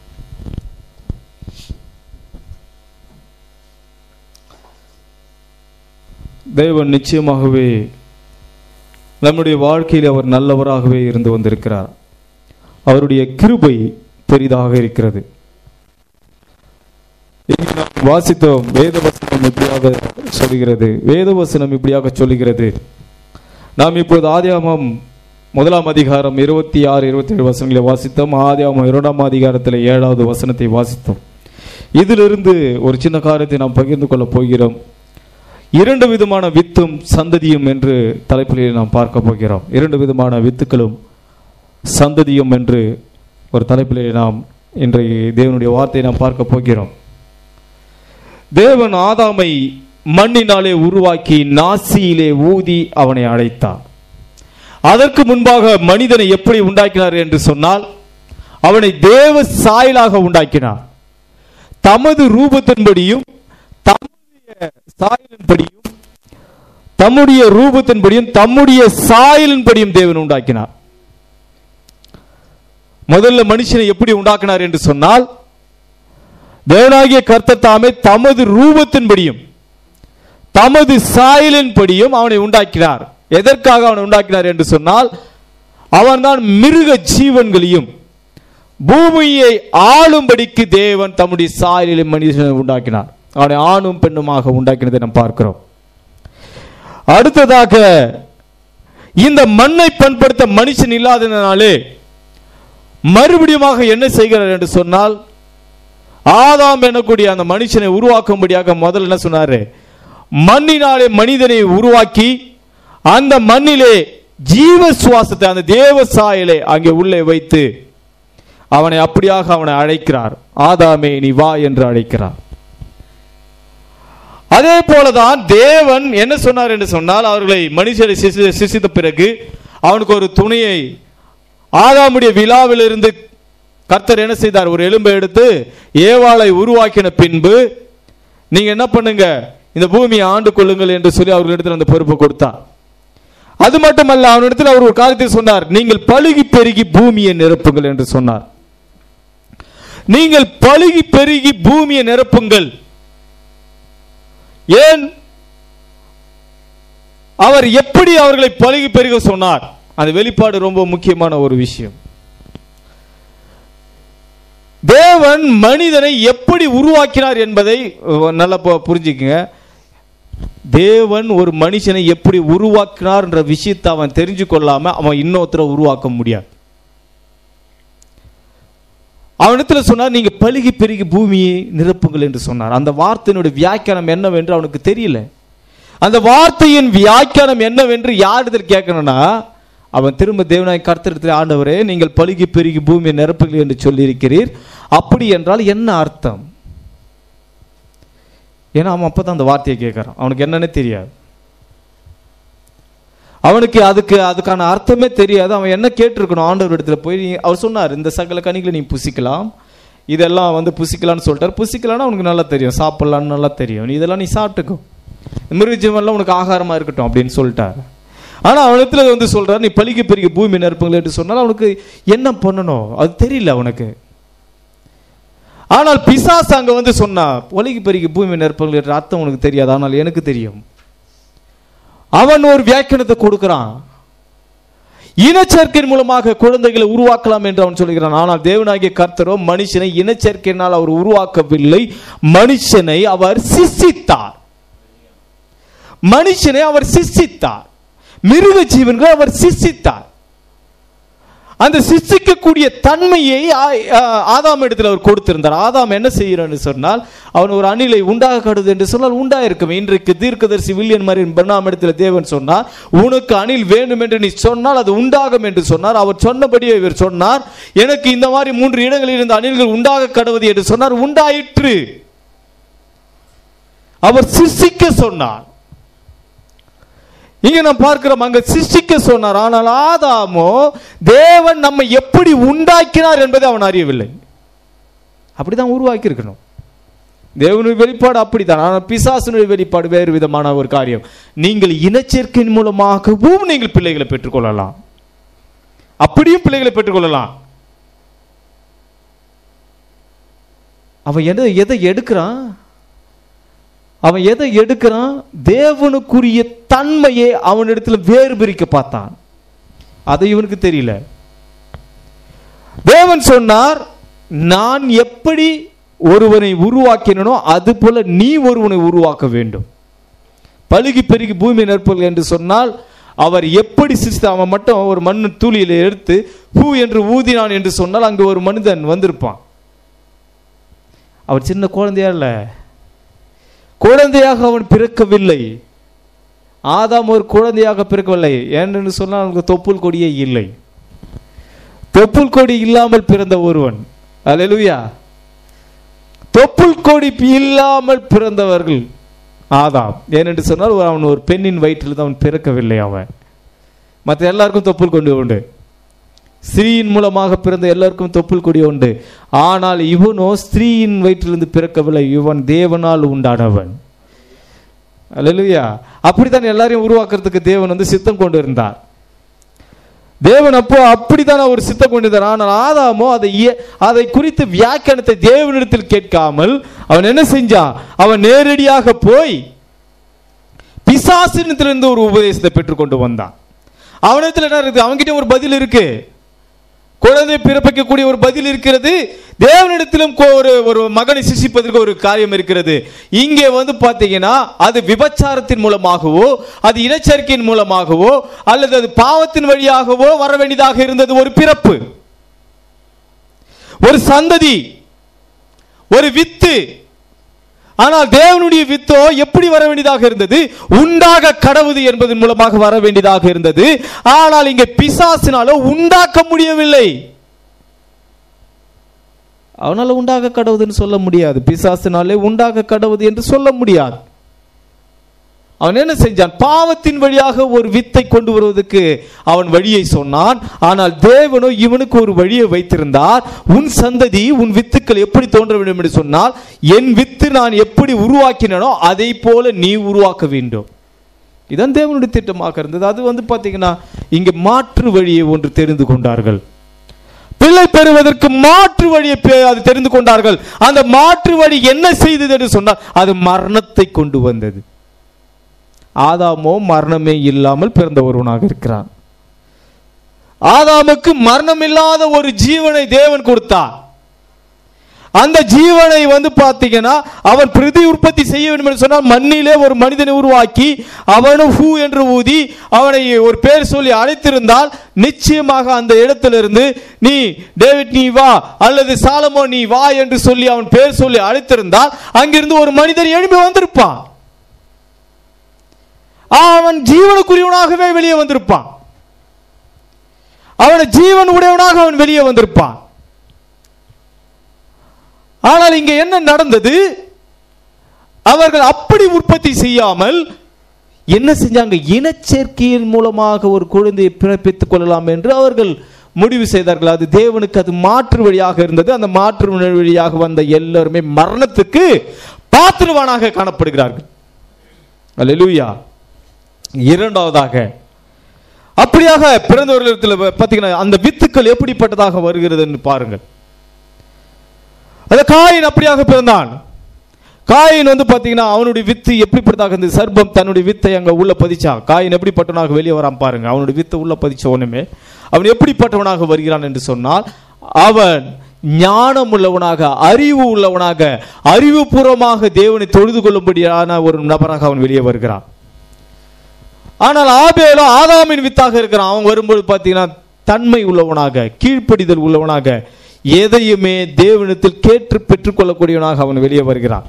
தேவன் நிச்சயமாகவே நம்முடைய வாழ்க்கையில் அவர் நல்லவராகவே இருந்து வந்திருக்கிறார் அவருடைய கிருபை பெரிதாக இருக்கிறது இங்கே நாம் வாசித்தோம் வேதவசனம் இப்படியாக சொல்கிறது வேதவசனம் இப்படியாக சொல்லுகிறது நாம் இப்போது ஆதியாமம் முதலாம் அதிகாரம் இருபத்தி ஆறு இருபத்தி ஏழு வசனங்களை வாசித்தோம் ஆதியாமம் இரண்டாம் அதிகாரத்தில் ஏழாவது வசனத்தை வாசித்தோம் இதிலிருந்து ஒரு சின்ன காரியத்தை நாம் பகிர்ந்து கொள்ளப் போகிறோம் இரண்டு விதமான வித்தும் சந்ததியும் என்று தலைப்பிலே நாம் பார்க்க போகிறோம் இரண்டு விதமான வித்துக்களும் சந்ததியும் என்று ஒரு தலைப்பிலே நாம் இன்றைய தேவனுடைய வார்த்தையை நாம் பார்க்க போகிறோம் தேவன் ஆதாமை மண்ணினாலே உருவாக்கி நாசியிலே ஊதி அவனை அழைத்தார் அதற்கு முன்பாக மனிதனை எப்படி உண்டாக்கினார் என்று சொன்னால் அவனை தேவ சாயலாக உண்டாக்கினார் தமது ரூபத்தின்படியும் தம்முடைய சாயலின்படியும் தம்முடைய ரூபத்தின்படியும் தம்முடைய சாயலின்படியும் தேவன் உண்டாக்கினார் முதல்ல மனுஷனை எப்படி உண்டாக்கினார் என்று சொன்னால் தேவனாகிய கர்த்தர் தாமே தமது ரூபத்தின்படியும் தமது சாயலின்படியும் அவனை உண்டாக்கினார் எதற்காக அவனை உண்டாக்கினார் என்று சொன்னால் அவன்தான் மிருக ஜீவன்களையும் பூமியை ஆளும்படிக்கு தேவன் தம்முடைய சாயலில் மனிதனை உண்டாக்கினார் அவனை ஆணும் பெண்ணுமாக உண்டாக்கினதை நாம் பார்க்கிறோம் அடுத்ததாக இந்த மண்ணை பண்படுத்த மனுஷன் இல்லாததினாலே மறுபடியுமாக என்ன செய்கிறார் என்று சொன்னால் ஆதாம் எனக்கூடிய அந்த மனுஷனை உருவாக்கும்படியாக முதல்ல என்ன சொன்னாரு மண்ணினாலே மனிதனை உருவாக்கி அந்த மண்ணிலே ஜீவ சுவாசத்தை அந்த தேவ சாயலை அங்கே உள்ளே வைத்து அவனை அப்படியாக அவனை அழைக்கிறார் ஆதாமே நீ வா என்று அழைக்கிறார் அதே போலதான் தேவன் என்ன சொன்னார் என்று சொன்னால் அவர்களை மனுஷரை சிசி- சிசித்த பிறகு அவனுக்கு ஒரு துணியை ஆதாமுடைய விழாவிலிருந்து கர்த்தர் என்ன செய்தார் ஒரு எலும்பை எடுத்து ஏவாளை உருவாக்கின பின்பு நீங்க என்ன பண்ணுங்க இந்த பூமியை ஆண்டு கொள்ளுங்கள் என்று சொல்லி அவர்களிடத்தில் அந்த பொறுப்பை கொடுத்தார் அது மட்டுமல்ல அவனிடத்தில் அவர் ஒரு காரியத்தை சொன்னார் நீங்கள் பழுகி பெருகி பூமியை நிரப்புங்கள் என்று சொன்னார் நீங்கள் பழுகி பெருகி பூமியை நிரப்புங்கள் ஏன் அவர் எப்படி அவர்களை பழுகி பெருக சொன்னார் அந்த வெளிப்பாடு ரொம்ப முக்கியமான ஒரு விஷயம் தேவன் மனிதனை எப்படி உருவாக்கினார் என்பதை அஹ், நல்லா பு- புரிஞ்சுக்குங்க தேவன் ஒரு மனுஷனை எப்படி உருவாக்கினார் என்ற விஷயத்தை அவன் தெரிஞ்சு கொள்ளாம அவன் இன்னொருத்தரை உருவாக்க முடியாது அவனிடத்துல சொன்னார் நீங்க பழுகி பெருகி பூமியை நிரப்புங்கள் என்று சொன்னார் அந்த வார்த்தையினுடைய வியாக்கியானம் என்னவென்று அவனுக்கு தெரியல அந்த வார்த்தையின் வியாக்கியானம் என்னவென்று யாரிடத்தில் கேட்கணும்னா அவன் திரும்ப தேவனாய் கர்த்தரிடத்தில் ஆண்டவரே நீங்கள் பழுகி பெருகி பூமியை நிரப்புங்கள் என்று சொல்லியிருக்கிறீர் அப்படி என்றால் என்ன அர்த்தம் ஏன்னா அவன் அப்பதான் அந்த வார்த்தையை கேட்கறான் அவனுக்கு என்னன்னே தெரியாது அவனுக்கு அதுக்கு அதுக்கான அர்த்தமே தெரியாது அவன் என்ன கேட்டிருக்கணும் ஆண்டவர் இடத்துல போய் நீ- அவர் சொன்னார் இந்த சகல கனிகளை நீ புசிக்கலாம் இதெல்லாம் வந்து புசிக்கலாம்னு சொல்லிட்டார் புசிக்கலாம்னு அவனுக்கு நல்லா தெரியும் சாப்பிடலாம்னு நல்லா தெரியும் நீ இதெல்லாம் நீ சாப்பிட்டுக்கோ மிருகஜீவன்லாம் உனக்கு ஆகாரமா இருக்கட்டும் அப்படின்னு சொல்லிட்டார் ஆனா அவனிடத்துல வந்து சொல்றாரு நீ பழிக்கு பெருகி பூமி நெருப்புங்கள் என்று சொன்னால் அவனுக்கு என்ன பண்ணணும் அது தெரியல அவனுக்கு ஆனால் பிசாசு அங்க வந்து சொன்னா ஒலிக்கு பெருகி பூமி நெருப்புங்கள் என்ற அர்த்தம் உனக்கு தெரியாது ஆனால் எனக்கு தெரியும் அவன் ஒரு வியாக்கியானத்தை கொடுக்கிறான் இனச்சேர்க்கையின் மூலமாக குழந்தைகளை உருவாக்கலாம் என்று அவன் சொல்கிறான் ஆனால் தேவனாகிய கர்த்தரோ மனுஷனை இனச்சேர்க்கையினால் அவர் உருவாக்கவில்லை மனுஷனை அவர் சிசித்தார் மனுஷனை அவர் சிசித்தார் மிருக ஜீவன்களை அவர் சிசித்தார் அந்த சிசிக்கக்கூடிய தன்மையை ஆ- ஆ- ஆதாம் இடத்துல அவர் கொடுத்திருந்தார் ஆதாம் என்ன செய்கிறான்னு சொன்னால் அவன் ஒரு அணிலை உண்டாக கடுது என்று சொன்னால் உண்டாயிருக்கும் இன்றைக்கு தீர்க்கதரிசி வில்லியன் மரின் பர்ணாம் இடத்துல தேவன் சொன்னார் உனக்கு அணில் வேண்டும் என்று நீ சொன்னால் அது உண்டாகும் என்று சொன்னார் அவர் சொன்னபடியே இவர் சொன்னார் எனக்கு இந்த மாதிரி மூன்று இடங்களில் இருந்த அணில்கள் உண்டாக கடவுது என்று சொன்னார் உண்டாயிற்று அவர் சிருஷ்டிக்க சொன்னார் இங்க நாம் பார்க்கிறோம் அங்க சிருஷ்டிக்க சொன்னார் ஆனால் ஆதாமோ தேவன் நம்மை எப்படி உண்டாக்கினார் என்பதை அவன் அறியவில்லை அப்படிதான் உருவாக்கி இருக்கணும் தேவனுடைய வெளிப்பாடு அப்படித்தான் ஆனால் பிசாசனுடைய வெளிப்பாடு வேறு விதமான ஒரு காரியம் நீங்கள் இனச்சேர்க்கையின் மூலமாகவும் நீங்கள் பிள்ளைகளை பெற்றுக்கொள்ளலாம் அப்படியும் பிள்ளைகளை பெற்றுக்கொள்ளலாம் அவன் எதை எதை எடுக்கிறான் அவன் எதை எடுக்கிறான் தேவனுக்குரிய தன்மையை அவனிடத்துல வேறு பிரிக்க பார்த்தான் அது இவனுக்கு தெரியல தேவன் சொன்னார் நான் எப்படி ஒருவனை உருவாக்கினோ அது போல நீ ஒருவனை உருவாக்க வேண்டும் பழுகி பெருகி பூமி நற்பொருள் என்று சொன்னால் அவர் எப்படி சிரித்த அவன் மட்டும் ஒரு மண்ணு தூளியில எடுத்து பூ என்று ஊதினான் என்று சொன்னால் அங்கு ஒரு மனிதன் வந்திருப்பான் அவர் சின்ன குழந்தையா இல்லை குழந்தையாக அவன் பிறக்கவில்லை ஆதாம் ஒரு குழந்தையாக பிறக்கவில்லை ஏன்னு சொன்னால் அவனுக்கு தொப்புள் கொடியே இல்லை தொப்புள் கொடி இல்லாமல் பிறந்த ஒருவன் அல்லேலூயா தொப்புள் கொடி இல்லாமல் பிறந்தவர்கள் ஆதாம் ஏனென்று சொன்னால் ஒரு- அவன் ஒரு பெண்ணின் வயிற்றில் அவன் பிறக்கவில்லை அவன் மற்ற எல்லாருக்கும் தொப்புள் கொடி உண்டு ஸ்திரீயின் மூலமாக பிறந்த எல்லாருக்கும் தொப்புள் கொடி உண்டு ஆனால் இவனோ ஸ்திரீயின் வயிற்றிலிருந்து பிறக்கவில்லை இவன் தேவனால் உண்டானவன் அல்லேலூயா அப்படித்தான் எல்லாரையும் உருவாக்குறதுக்கு தேவன் வந்து சித்தம் கொண்டு இருந்தார் தேவன் அப்போ அப்படித்தான் அவர் சித்தம் கொண்டிருந்தார் ஆனால் ஆதாமோ அதை இய- அதை குறித்து வியாக்கியானத்தை தேவனிடத்தில் கேட்காமல் அவன் என்ன செஞ்சான் அவன் நேரடியாக போய் பிசாசினத்திலிருந்து ஒரு உபதேசத்தை பெற்றுக்கொண்டு வந்தான் அவனிடத்தில் என்ன இருக்குது அவன்கிட்ட ஒரு பதில் இருக்கு குழந்தை பிறப்பிக்கக்கூடிய ஒரு பதில் இருக்கிறது தேவனிடத்திலும் கோ- ஒரு ஒரு மகனை சிசிப்பதற்கு ஒரு காரியம் இருக்கிறது இங்கே வந்து பாத்தீங்கன்னா அது விபச்சாரத்தின் மூலமாகவோ அது இனச்சேர்க்கையின் மூலமாகவோ அல்லது அது பாவத்தின் வழியாகவோ வர வேண்டியதாக இருந்தது ஒரு பிறப்பு ஒரு சந்ததி ஒரு வித்து ஆனால் தேவனுடைய வித்தோ எப்படி வர வேண்டியதாக இருந்தது உண்டாக கடவுது என்பதன் மூலமாக வர வேண்டியதாக இருந்தது ஆனால் இங்கே பிசாசினாலோ உண்டாக்க முடியவில்லை அவனால உண்டாக கடவுதுன்னு சொல்ல முடியாது பிசாசினாலே உண்டாக கடவுது என்று சொல்ல முடியாது அவன் என்ன செஞ்சான் பாவத்தின் வழியாக ஒரு வித்தை கொண்டு வருவதற்கு அவன் வழியை சொன்னான் ஆனால் தேவனோ இவனுக்கு ஒரு வழியை வைத்திருந்தார் உன் சந்ததி உன் வித்துக்கள் எப்படி தோன்ற வேண்டும் என்று சொன்னால் என் வித்து நான் எப்படி உருவாக்கினோ அதை போல நீ உருவாக்க வேண்டும் இதான் தேவனுடைய திட்டமாக இருந்தது அது வந்து பாத்தீங்கன்னா இங்க மாற்று வழியை ஒன்று தெரிந்து கொண்டார்கள் பிள்ளை பெறுவதற்கு மாற்று வழியை பெ- அது தெரிந்து கொண்டார்கள் அந்த மாற்று வழி என்ன செய்தது என்று சொன்னால் அது மரணத்தை கொண்டு வந்தது ஆதாமோ மரணமே இல்லாமல் பிறந்த ஒருவனாக இருக்கிறான் ஆதாமுக்கு மரணம் இல்லாத ஒரு ஜீவனை தேவன் கொடுத்தார் அந்த ஜீவனை வந்து பார்த்தீங்கன்னா அவன் பிரதி உற்பத்தி செய்ய வேண்டும் என்று சொன்னால் மண்ணிலே ஒரு மனிதனை உருவாக்கி அவனும் ஹூ என்று ஊதி அவனை ஒரு பேர் சொல்லி அழைத்திருந்தால் நிச்சயமாக அந்த இடத்திலிருந்து நீ டேவிட் நீ வா அல்லது சாலமோ நீ வா என்று சொல்லி அவன் பேர் சொல்லி அழைத்திருந்தால் அங்கிருந்து ஒரு மனிதன் எழுப்பி வந்திருப்பான் அவன் ஜீவனுக்குரியவனாகவே வெளியே வந்திருப்பான் அவன ஜீவன் உடையவனாக அவன் வெளியே வந்திருப்பான் ஆனால் இங்க என்ன நடந்தது அவர்கள் அப்படி உற்பத்தி செய்யாமல் என்ன செஞ்சாங்க இனச்சேர்க்கையின் மூலமாக ஒரு குழந்தையை பிறப்பித்துக் கொள்ளலாம் என்று அவர்கள் முடிவு செய்தார்கள் அது தேவனுக்கு அது மாற்று வழியாக இருந்தது அந்த மாற்று வழியாக வந்த எல்லாருமே மரணத்துக்கு பாத்திரவானாக காணப்படுகிறார்கள் அல்லேலூயா இரண்டாவதாக அப்படியாக பிறந்தவர்களிடத்தில் பார்த்தீங்கன்னா அந்த வித்துக்கள் எப்படிப்பட்டதாக வருகிறதுன்னு பாருங்கள் அந்த காயின் அப்படியாக பிறந்தான் காயின் வந்து பார்த்தீங்கன்னா அவனுடைய வித்து எப்படிப்பட்டதாக இருந்தது சர்ப்பம் தன்னுடைய வித்தை அங்க உள்ள பதிச்சான் காயின் எப்படிப்பட்டவனாக வெளியே வரான் பாருங்க அவனுடைய வித்தை உள்ள பதிச்ச உடனே அவன் எப்படிப்பட்டவனாக வருகிறான் என்று சொன்னால் அவன் ஞானம் உள்ளவனாக அறிவு உள்ளவனாக அறிவுபூர்வமாக தேவனை தொழுது கொள்ளும்படியான ஒரு நபராக அவன் வெளியே வருகிறான் ஆனால் ஆபேலோ ஆதாமின் வித்தாக இருக்கிறான் அவன் வரும்போது பார்த்தீங்கன்னா தன்மை உள்ளவனாக கீழ்ப்படிதல் உள்ளவனாக எதையுமே தேவனிடத்தில் கேட்டு பெற்றுக்கொள்ளக்கூடியவனாக அவன் வெளியே வருகிறான்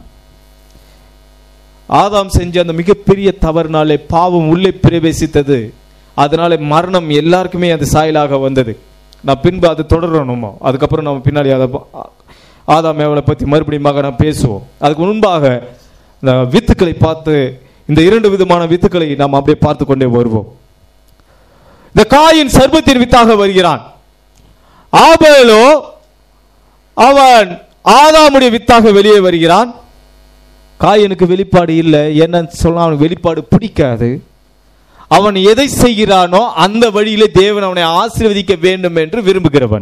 ஆதாம் செஞ்ச அந்த மிகப்பெரிய தவறுனாலே பாவம் உள்ளே பிரவேசித்தது அதனால மரணம் எல்லாருக்குமே அது சாயலாக வந்தது நான் பின்பு அது தொடரணுமோ அதுக்கப்புறம் நம்ம பின்னாடி அதை ப- ஆதாம் ஏவலை பற்றி மறுபடியும் நான் பேசுவோம் அதுக்கு முன்பாக இந்த வித்துக்களை பார்த்து இந்த இரண்டு விதமான வித்துக்களை நாம் அப்படியே பார்த்து கொண்டே வருவோம் இந்த காயின் சர்பத்தின் வித்தாக வருகிறான் ஆபேலோ அவன் ஆதாமுடைய வித்தாக வெளியே வருகிறான் காயனுக்கு வெளிப்பாடு இல்லை என்னன்னு சொன்னா அவனுக்கு வெளிப்பாடு பிடிக்காது அவன் எதை செய்கிறானோ அந்த வழியிலே தேவன் அவனை ஆசீர்வதிக்க வேண்டும் என்று விரும்புகிறவன்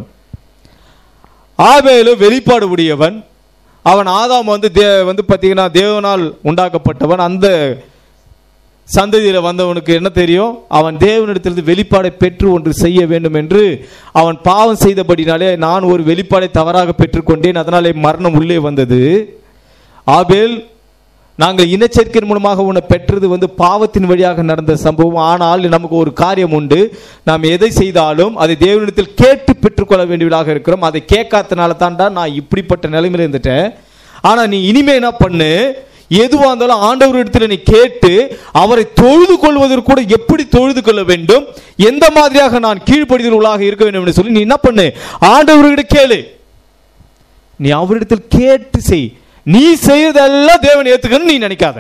ஆபேலு வெளிப்பாடு உடையவன் அவன் ஆதாம் வந்து தே வந்து பார்த்தீங்கன்னா தேவனால் உண்டாக்கப்பட்டவன் அந்த சந்ததியில வந்தவனுக்கு என்ன தெரியும் அவன் தேவனிடத்திலிருந்து வெளிப்பாடை பெற்று ஒன்று செய்ய வேண்டும் என்று அவன் பாவம் செய்தபடினாலே நான் ஒரு வெளிப்பாடை தவறாக பெற்றுக்கொண்டேன் அதனாலே மரணம் உள்ளே வந்தது ஆபேல் நாங்கள் இனச்சேர்க்கையின் மூலமாக உன்னை பெற்றது வந்து பாவத்தின் வழியாக நடந்த சம்பவம் ஆனால் நமக்கு ஒரு காரியம் உண்டு நாம் எதை செய்தாலும் அதை தேவனிடத்தில் கேட்டு பெற்றுக்கொள்ள வேண்டியவர்களாக இருக்கிறோம் அதை கேட்காதனால தான்டா நான் இப்படிப்பட்ட நிலைமையில இருந்துட்டேன் ஆனா நீ இனிமே என்ன பண்ணு எதுவாக இருந்தாலும் ஆண்டவரிடத்தில் நீ கேட்டு அவரை தொழுது கொள்வதற்கு கூட எப்படி தொழுது கொள்ள வேண்டும் எந்த மாதிரியாக நான் கீழ்ப்படிதல் உள்ளாக இருக்க வேண்டும் என்று சொல்லி நீ என்ன பண்ணு ஆண்டவர்கிட்ட கேளு நீ அவரிடத்தில் கேட்டு செய் நீ செய்யறதெல்லாம் தேவன் ஏத்துக்கணும் நீ நினைக்காத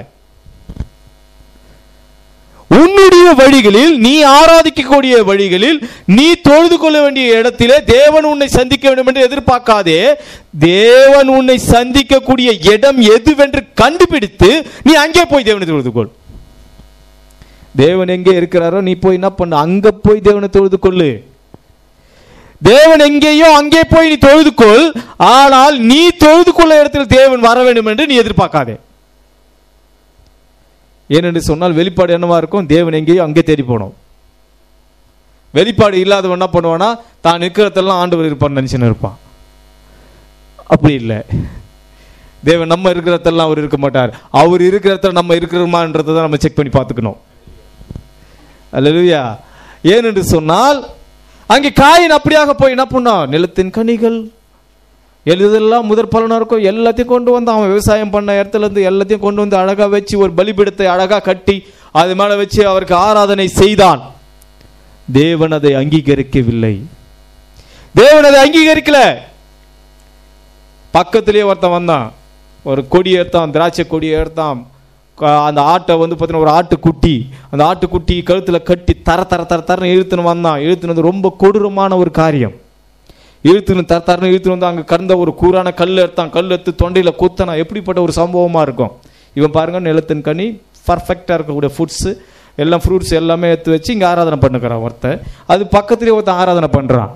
உன்னுடைய வழிகளில் நீ ஆராதிக்கக்கூடிய வழிகளில் நீ தொழுது கொள்ள வேண்டிய இடத்திலே தேவன் உன்னை சந்திக்க வேண்டும் என்று எதிர்பார்க்காதே தேவன் உன்னை சந்திக்கக்கூடிய இடம் எதுவென்று கண்டுபிடித்து நீ அங்கே போய் தேவனை தொழுது கொள் தேவன் எங்கே இருக்கிறாரோ நீ போய் என்ன பண்ணு அங்க போய் தேவனை தொழுது கொள்ளு தேவன் எங்கேயோ அங்கே போய் நீ தொழுது கொள் ஆனால் நீ தொழுது கொள்ள இடத்தில் தேவன் வர வேண்டும் என்று நீ எதிர்பார்க்காதே ஏனென்று சொன்னால் வெளிப்பாடு என்னவா இருக்கும் தேவன் எங்கேயோ அங்கே தேடி போனோம் வெளிப்பாடு இல்லாதவன் என்ன பண்ணுவானா தான் இருக்கிறதெல்லாம் ஆண்டவர் இருப்பான்னு நினைச்சுன்னு இருப்பான் அப்படி இல்லை தேவன் நம்ம இருக்கிறதெல்லாம் அவர் இருக்க மாட்டார் அவர் இருக்கிறத நம்ம இருக்கிறோமான்றதை தான் நம்ம செக் பண்ணி பார்த்துக்கணும் அல்லேலூயா ஏனென்று சொன்னால் அங்கே காயின் அப்படியாக போய் என்ன பண்ணான் நிலத்தின் கனிகள் எழுதெல்லாம் முதற் பலனாக இருக்கும் எல்லாத்தையும் கொண்டு வந்து அவன் விவசாயம் பண்ண இடத்துல இருந்து எல்லாத்தையும் கொண்டு வந்து அழகா வச்சு ஒரு பலிபீடத்தை அழகா கட்டி அது மேல வச்சு அவருக்கு ஆராதனை செய்தான் தேவன் அதை அங்கீகரிக்கவில்லை தேவன் அதை அங்கீகரிக்கல பக்கத்திலேயே ஒருத்தன் வந்தான் ஒரு கொடி எடுத்தான் திராட்சை கொடி எடுத்தான் க- அந்த ஆட்டை வந்து பார்த்தீங்கன்னா ஒரு ஆட்டுக்குட்டி அந்த ஆட்டுக்குட்டி கழுத்தில் கட்டி தர தர தர தரன்னு இழுத்துன்னு வந்தான் இழுத்துன்னு வந்து ரொம்ப கொடூரமான ஒரு காரியம் இழுத்துன்னு தர தரன்னு இழுத்துன்னு வந்து அங்கே கறந்த ஒரு கூரான கல் எடுத்தான் கல் எடுத்து தொண்டையில் குத்தனா எப்படிப்பட்ட ஒரு சம்பவமாக இருக்கும் இவன் பாருங்க நிலத்தின் கனி பர்ஃபெக்டாக இருக்கக்கூடிய ஃபுட்ஸு எல்லாம் ஃப்ரூட்ஸ் எல்லாமே எடுத்து வச்சு இங்கே ஆராதனை பண்ணுக்கிறான் ஒருத்தன் அது பக்கத்துலேயே ஒருத்தன் ஆராதனை பண்ணுறான்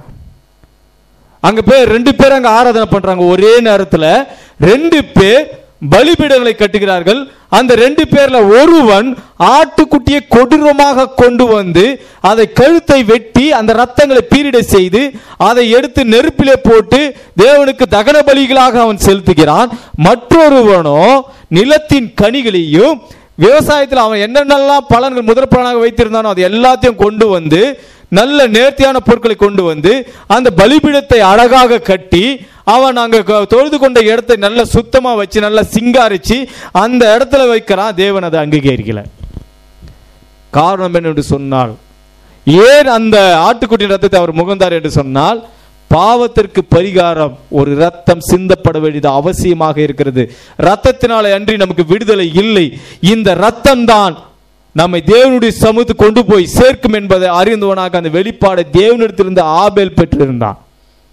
அங்க பேர் ரெண்டு பேர் அங்க ஆராதனை பண்றாங்க ஒரே நேரத்துல ரெண்டு பேர் பலிபீடங்களை கட்டுகிறார்கள் அந்த ரெண்டு பேர்ல ஒருவன் ஆட்டுக்குட்டியை கொடூரமாக கொண்டு வந்து அதை கழுத்தை வெட்டி அந்த ரத்தங்களை பீரிட செய்து அதை எடுத்து நெருப்பிலே போட்டு தேவனுக்கு தகன பலிகளாக அவன் செலுத்துகிறான் மற்றொருவனோ நிலத்தின் கனிகளையும் விவசாயத்தில் அவன் என்னென்னலாம் பலன்கள் முதற் பலனாக வைத்திருந்தானோ அது எல்லாத்தையும் கொண்டு வந்து நல்ல நேர்த்தியான பொருட்களை கொண்டு வந்து அந்த பலிபீடத்தை அழகாக கட்டி அவன் அங்க க- தொழுது கொண்ட இடத்தை நல்ல சுத்தமா வச்சு நல்லா சிங்காரிச்சு அந்த இடத்துல வைக்கிறான் தேவன் அதை அங்கீகரிக்கல காரணம் என்னென்று சொன்னால் ஏன் அந்த ஆட்டுக்குட்டியின் ரத்தத்தை அவர் முகந்தார் என்று சொன்னால் பாவத்திற்கு பரிகாரம் ஒரு ரத்தம் சிந்தப்பட வேண்டியது அவசியமாக இருக்கிறது ரத்தத்தினாலே அன்றி நமக்கு விடுதலை இல்லை இந்த ரத்தம் தான் நம்மை தேவனுடைய சமூகத்து கொண்டு போய் சேர்க்கும் என்பதை அறிந்தவனாக அந்த வெளிப்பாடை தேவனிடத்திலிருந்து ஆபேல் பெற்றிருந்தான்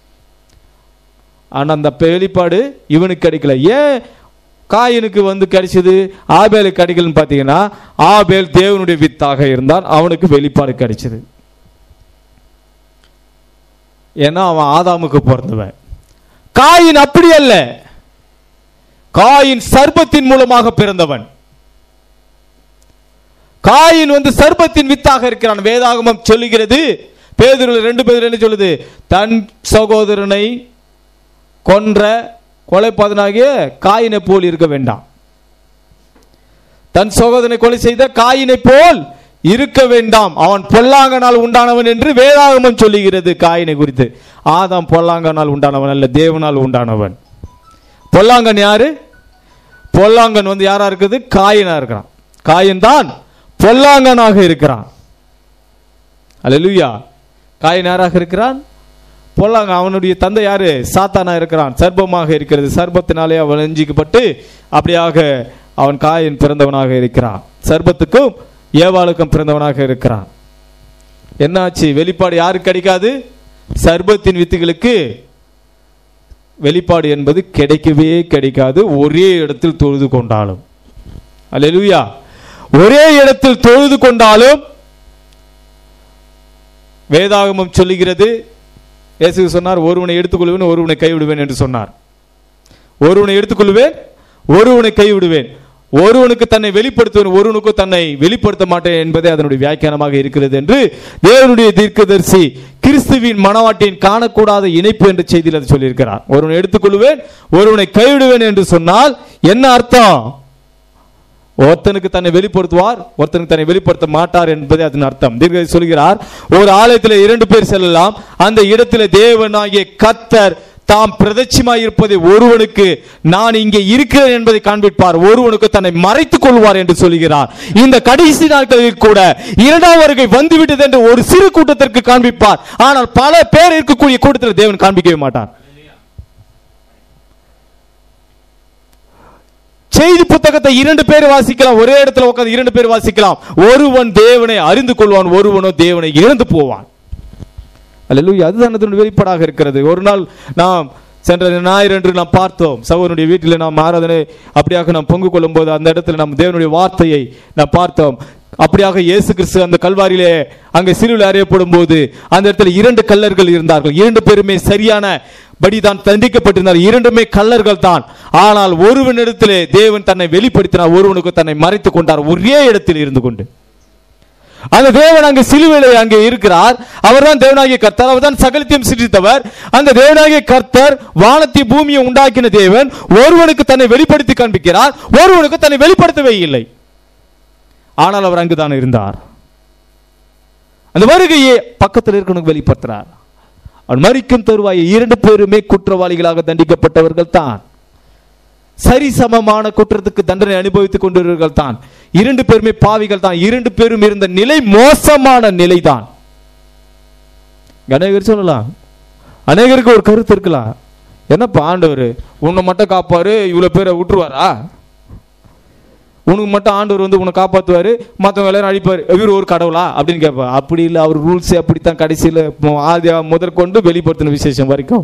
ஆனா அந்த வெளிப்பாடு இவனுக்கு கிடைக்கல ஏன் காயினுக்கு வந்து கிடைச்சது ஆபேலுக்கு கிடைக்கலன்னு பார்த்தீங்கன்னா ஆபேல் தேவனுடைய வித்தாக இருந்தான் அவனுக்கு வெளிப்பாடு கிடைச்சது ஏன்னா அவன் ஆதாமுக்கு பிறந்தவன் காயின் அப்படி அல்ல காயின் சர்ப்பத்தின் மூலமாக பிறந்தவன் காயின் வந்து சர்ப்பத்தின் வித்தாக இருக்கிறான் வேதாகமம் சொல்லுகிறது பேதுரு ரெண்டு பேர் என்ன சொல்லுது தன் சகோதரனை கொன்ற கொலைப்பாதனாகிய காயினை போல் இருக்க வேண்டாம் தன் சகோதரனை கொலை செய்த காயினை போல் இருக்க வேண்டாம் அவன் பொல்லாங்கனால் உண்டானவன் என்று வேதாகமம் சொல்லுகிறது காயினை குறித்து ஆதாம் பொல்லாங்கனால் உண்டானவன் அல்ல தேவனால் உண்டானவன் பொல்லாங்கன் யாரு பொல்லாங்கன் வந்து யாரா இருக்குது காயினா இருக்கிறான் காயின் தான் பொல்லாங்கனாக இருக்கிறான் அல்லேலூயா காயின் யாராக இருக்கிறான் பொல்லாங்க அவனுடைய தந்தை யாரு சாத்தானா இருக்கிறான் சர்ப்பமாக இருக்கிறது சர்ப்பத்தினாலே அவன் நெஞ்சிக்கப்பட்டு அப்படியாக அவன் காயின் பிறந்தவனாக இருக்கிறான் சர்ப்பத்துக்கும் ஏவாளுக்கும் பிறந்தவனாக இருக்கிறான் என்னாச்சு வெளிப்பாடு யாருக்கு கிடைக்காது சர்ப்பத்தின் வித்துகளுக்கு வெளிப்பாடு என்பது கிடைக்கவே கிடைக்காது ஒரே இடத்தில் தொழுது கொண்டாலும் அல்லேலூயா ஒரே இடத்தில் தொழுது கொண்டாலும் வேதாகமம் சொல்லுகிறது இயேசு சொன்னார் ஒருவனை எடுத்துக்கொள்வேன் ஒருவனை கைவிடுவேன் என்று சொன்னார் ஒருவனை எடுத்துக்கொள்வேன் ஒருவனை கைவிடுவேன் ஒருவனுக்கு தன்னை வெளிப்படுத்துவேன் ஒருவனுக்கு தன்னை வெளிப்படுத்த மாட்டேன் என்பதே அதனுடைய வியாக்கியானமாக இருக்கிறது என்று தேவனுடைய தீர்க்கதரிசி கிறிஸ்துவின் மனவாட்டின் காணக்கூடாத இணைப்பு என்ற செய்தியில் அது சொல்லியிருக்கிறார் ஒருவனை எடுத்துக்கொள்வேன் ஒருவனை கைவிடுவேன் என்று சொன்னால் என்ன அர்த்தம் ஒருத்தனுக்கு தன்னை வெளிப்படுத்துவார் ஒருத்தனுக்கு தன்னை வெளிப்படுத்த மாட்டார் என்பதே அதன் அர்த்தம் தீர்க்கதரிசி சொல்கிறார் ஒரு ஆலயத்தில் இரண்டு பேர் செல்லலாம் அந்த இடத்துல தேவனாகிய கத்தர் தாம் பிரதட்சிமாய் இருப்பதை ஒருவனுக்கு நான் இங்கே இருக்கிறேன் என்பதை காண்பிப்பார் ஒருவனுக்கு தன்னை மறைத்துக் கொள்வார் என்று சொல்கிறார் இந்த கடைசி நாட்களில் கூட இரண்டாம் வருகை வந்துவிட்டது என்று ஒரு சிறு கூட்டத்திற்கு காண்பிப்பார் ஆனால் பல பேர் இருக்கக்கூடிய கூட்டத்தில் தேவன் காண்பிக்கவே மாட்டார் செய்தி புத்தகத்தை இரண்டு பேர் வாசிக்கலாம் ஒரே இடத்துல உட்கார்ந்து இரண்டு பேர் வாசிக்கலாம் ஒருவன் தேவனை அறிந்து கொள்வான் ஒருவனோ தேவனை இழந்து போவான் அல்லேலூயா அதுதான் அதனுடைய வெளிப்பாடாக இருக்கிறது ஒரு நாள் நாம் சென்ற ஞாயிறு என்று நாம் பார்த்தோம் சகோதரனுடைய வீட்டில் நாம் ஆராதனை அப்படியாக நாம் பங்கு கொள்ளும் போது அந்த இடத்துல நாம் தேவனுடைய வார்த்தையை நாம் பார்த்தோம் அப்படியாக இயேசு கிறிஸ்து அந்த கல்வாரியிலே அங்கே சிலுவில் அறியப்படும் போது அந்த இடத்துல இரண்டு கல்லர்கள் இருந்தார்கள் இரண்டு பேருமே சரியான படி தான் தண்டிக்கப்பட்டிருந்தார் இரண்டுமே கல்லர்கள் தான் ஆனால் ஒருவனிடத்திலே தேவன் தன்னை வெளிப்படுத்தினார் ஒருவனுக்கு தன்னை மறைத்துக் கொண்டார் ஒரே இடத்தில் இருந்து கொண்டு அந்த தேவன் அங்கே சிலுவையிலே அங்கே இருக்கிறார் அவர்தான் தேவனாகிய கர்த்தர் அவர்தான் சகலத்தையும் சிருஷ்டித்தவர் அந்த தேவனாகிய கர்த்தர் வானத்தை பூமியை உண்டாக்கின தேவன் ஒருவனுக்கு தன்னை வெளிப்படுத்தி காண்பிக்கிறார் ஒருவனுக்கு தன்னை வெளிப்படுத்தவே இல்லை ஆனால் அவர் அங்குதான் இருந்தார் அந்த வருகையை பக்கத்தில் இருக்கணும் வெளிப்படுத்துறார் அவன் மறிக்கும் தருவாயை இரண்டு பேருமே குற்றவாளிகளாக தண்டிக்கப்பட்டவர்கள் தான் சரிசமமான குற்றத்துக்கு தண்டனை அனுபவித்துக் கொண்டிருவர்கள் தான் இரண்டு பேருமே பாவிகள் தான் இரண்டு பேரும் இருந்த நிலை மோசமான நிலைதான் அநேகர் சொல்லலாம் அநேகருக்கு ஒரு கருத்து இருக்கலாம் என்னப்பா ஆண்டவர் உன்னை மட்டும் காப்பாரு இவ்வளவு பேரை விட்டுருவாரா உனக்கு மட்டும் ஆண்டவர் வந்து உன்னை காப்பாற்றுவாரு மற்றவங்க எல்லாரும் அழிப்பார் இவர் ஒரு கடவுளா அப்படின்னு கேட்பா அப்படி இல்லை அவர் ரூல்ஸ் அப்படித்தான் கடைசியில் ஆதி முதற்கொண்டு வெளிப்படுத்தின விசேஷம் வரைக்கும்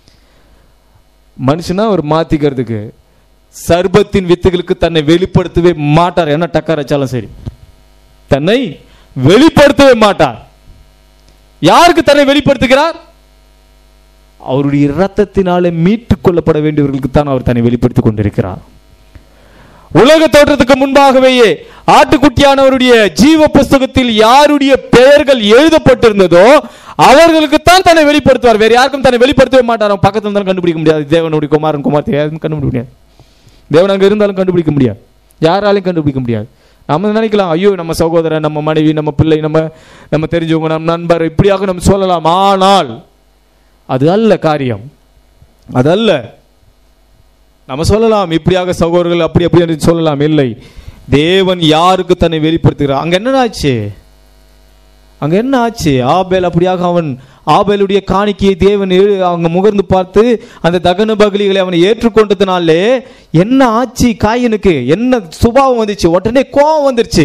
மனுஷனா அவர் மாத்திக்கிறதுக்கு சர்பத்தின் வித்துகளுக்கு தன்னை வெளிப்படுத்தவே மாட்டார் என்ன டக்கர் வச்சாலும் சரி தன்னை வெளிப்படுத்தவே மாட்டார் யாருக்கு தன்னை வெளிப்படுத்துகிறார் அவருடைய இரத்தத்தினாலே மீட்டுக் கொள்ளப்பட வேண்டியவர்களுக்கு தான் அவர் தன்னை வெளிப்படுத்திக் கொண்டிருக்கிறார் உலக தோற்றத்துக்கு முன்பாகவேயே ஆட்டுக்குட்டியானவருடைய ஜீவ புஸ்தகத்தில் யாருடைய பெயர்கள் எழுதப்பட்டிருந்ததோ அவர்களுக்கு தான் தன்னை வெளிப்படுத்துவார் வேற யாருக்கும் தன்னை வெளிப்படுத்தவே மாட்டார் அவன் பக்கத்துல இருந்தாலும் கண்டுபிடிக்க முடியாது தேவனுடைய குமாரன் குமார்த்தை யாரும் கண்டுபிடிக்க முடியாது தேவன் அங்க இருந்தாலும் கண்டுபிடிக்க முடியாது யாராலையும் கண்டுபிடிக்க முடியாது நம்ம நினைக்கலாம் ஐயோ நம்ம சகோதரன் நம்ம மனைவி நம்ம பிள்ளை நம்ம நம்ம தெரிஞ்சவங்க நம்ம நண்பர் இப்படியாக நம்ம சொல்லலாம் ஆனால் அது அல்ல காரியம் அது அல்ல நம்ம சொல்லலாம் இப்படியாக சகோதரர்கள் அப்படி அப்படி என்று சொல்லலாம் இல்லை தேவன் யாருக்கு தன்னை வெளிப்படுத்துகிறார் அங்க என்ன ஆச்சு அங்க என்ன ஆச்சு ஆபேல் அப்படியாக அவன் ஆபேலுடைய காணிக்கையை தேவன் ஏ- அவங்க முகர்ந்து பார்த்து அந்த தகன பகலிகளை அவனை ஏற்றுக்கொண்டதுனாலே என்ன ஆச்சு காயனுக்கு என்ன சுபாவம் வந்துச்சு உடனே கோபம் வந்துருச்சு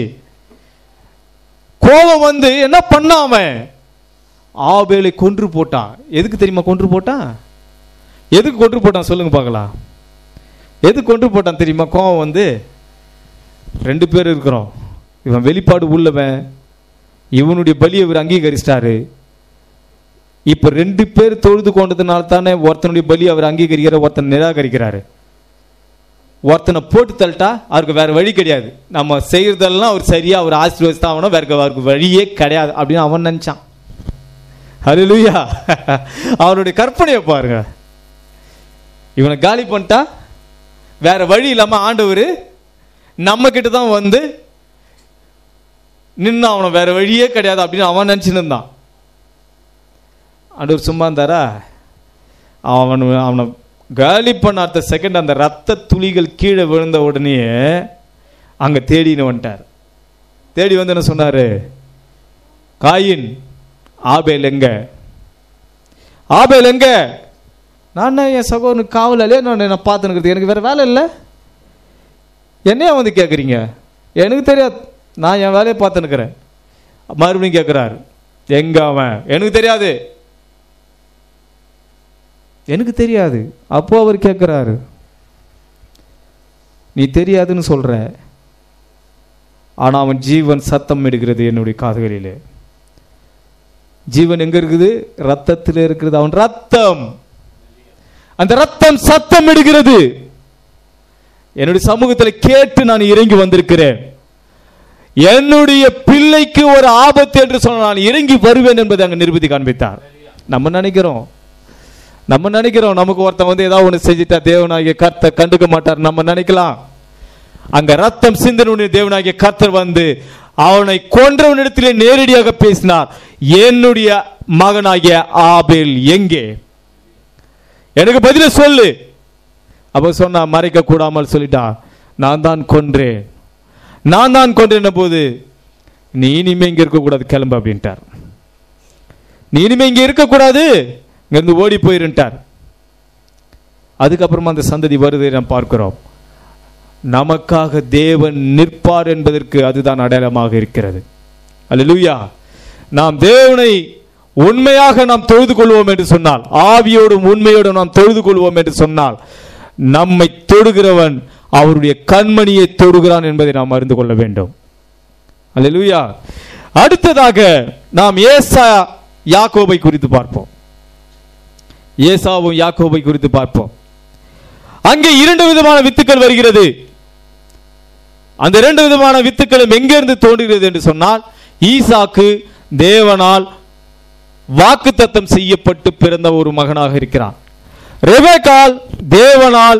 கோபம் வந்து என்ன பண்ணான் அவன் ஆபேலை கொன்று போட்டான் எதுக்கு தெரியுமா கொன்று போட்டான் எதுக்கு கொன்று போட்டான் சொல்லுங்க பார்க்கலாம் எதுக்கு கொன்று போட்டான் தெரியுமா கோவம் வந்து ரெண்டு பேர் இருக்கிறோம் இவன் வெளிப்பாடு உள்ளவன் இவனுடைய பலியை இவர் அங்கீகரிச்சிட்டாரு இப்ப ரெண்டு பேர் தொழுது கொண்டதுனால தானே ஒருத்தனுடைய பலி அவர் அங்கீகரிக்கிறார் ஒருத்தன் நிராகரிக்கிறாரு ஒருத்தனை போட்டு தள்ளிட்டா அவருக்கு வேற வழி கிடையாது நம்ம செய்யறதெல்லாம் அவர் சரியா அவர் ஆசீர்வதிச்சு தான் ஆகணும் வேற அவருக்கு வழியே கிடையாது அப்படின்னு அவன் நினைச்சான் ஹalleluya அவனுடைய கற்பனையை பாருங்க இவனை காலி பண்ணிட்டா வேற வழி இல்லாம ஆண்டவர் நம்ம கிட்ட தான் வந்து நின்று அவனை வேற வழியே கிடையாது அப்படின்னு அவன் நினச்சின்னு இருந்தான் ஆண்டவர் சும்மா இருந்தாரா அவன் அவனை காலி பண்ண அடுத்த செகண்ட் அந்த ரத்த துளிகள் கீழே விழுந்த உடனே அங்கே தேடின்னு வந்துட்டார் தேடி வந்து என்ன சொன்னார் காயின் ஆபேல் எங்க ஆபேல் எங்க நான் என் சகோதரனுக்கு காவலாலே நான் நான் பார்த்துனுக்கிறது எனக்கு வேற வேலை இல்லை என்னையா வந்து கேட்குறீங்க எனக்கு தெரியாது நான் என் வேலையை பார்த்துனுக்கிறேன் மறுபடியும் கேட்குறாரு எங்க அவன் எனக்கு தெரியாது எனக்கு தெரியாது அப்போ அவர் கேட்குறாரு நீ தெரியாதுன்னு சொல்ற ஆனா அவன் ஜீவன் சத்தம் எடுக்கிறது என்னுடைய காதுகளிலே ஜீவன் எங்க இருக்குது ரத்தத்தில் இருக்கிறது அவன் ரத்தம் அந்த ரத்தம் சத்தம் இடுகிறது என்னுடைய சமூகத்தில் கேட்டு நான் இறங்கி வந்திருக்கிறேன் என்னுடைய பிள்ளைக்கு ஒரு ஆபத்து என்று சொன்ன நான் இறங்கி வருவேன் என்பதை அங்க நிரூபித்து காண்பித்தார் நம்ம நினைக்கிறோம் நம்ம நினைக்கிறோம் நமக்கு ஒருத்தன் வந்து ஏதாவது ஒன்று செஞ்சுட்டா தேவனாகிய கர்த்தர் கண்டுக்க மாட்டார் நம்ம நினைக்கலாம் அங்க ரத்தம் சிந்தனுடைய தேவனாகிய கர்த்தர் வந்து அவனை கொன்றவனிடத்திலே நேரடியாக பேசினார் என்னுடைய மகனாகிய ஆபேல் எங்கே எனக்கு பதில சொல்லு அப்ப சொன்னா மறைக்க கூடாமல் சொல்லிட்டா நான் தான் கொன்றேன் நான் தான் கொன்றேன் போது நீ இனிமே இங்க இருக்கக்கூடாது கிளம்பு அப்படின்ட்டார் நீ இனிமே இங்க இருக்கக்கூடாது இங்கிருந்து ஓடி போயிருன்ட்டார் அதுக்கப்புறமா அந்த சந்ததி வருவதை நாம் பார்க்கிறோம் நமக்காக தேவன் நிற்பார் என்பதற்கு அதுதான் அடையாளமாக இருக்கிறது அல்லேலூயா நாம் தேவனை உண்மையாக நாம் தொழுது கொள்வோம் என்று சொன்னால் ஆவியோடும் உண்மையோடும் நாம் தொழுது கொள்வோம் என்று சொன்னால் நம்மை தொடுகிறவன் அவருடைய கண்மணியை தொடுகிறான் என்பதை நாம் அறிந்து கொள்ள வேண்டும் அல்லேலூயா அடுத்ததாக நாம் ஏசா யாக்கோபை குறித்து பார்ப்போம் ஏசாவும் யாக்கோபை குறித்து பார்ப்போம் அங்கே இரண்டு விதமான வித்துக்கள் வருகிறது அந்த இரண்டு விதமான வித்துக்களும் எங்கிருந்து தோன்றுகிறது என்று சொன்னால் ஈசாக்கு தேவனால் வாக்குத்தத்தம் செய்யப்பட்டு பிறந்த ஒரு மகனாக இருக்கிறான் ரெபேக்கால் தேவனால்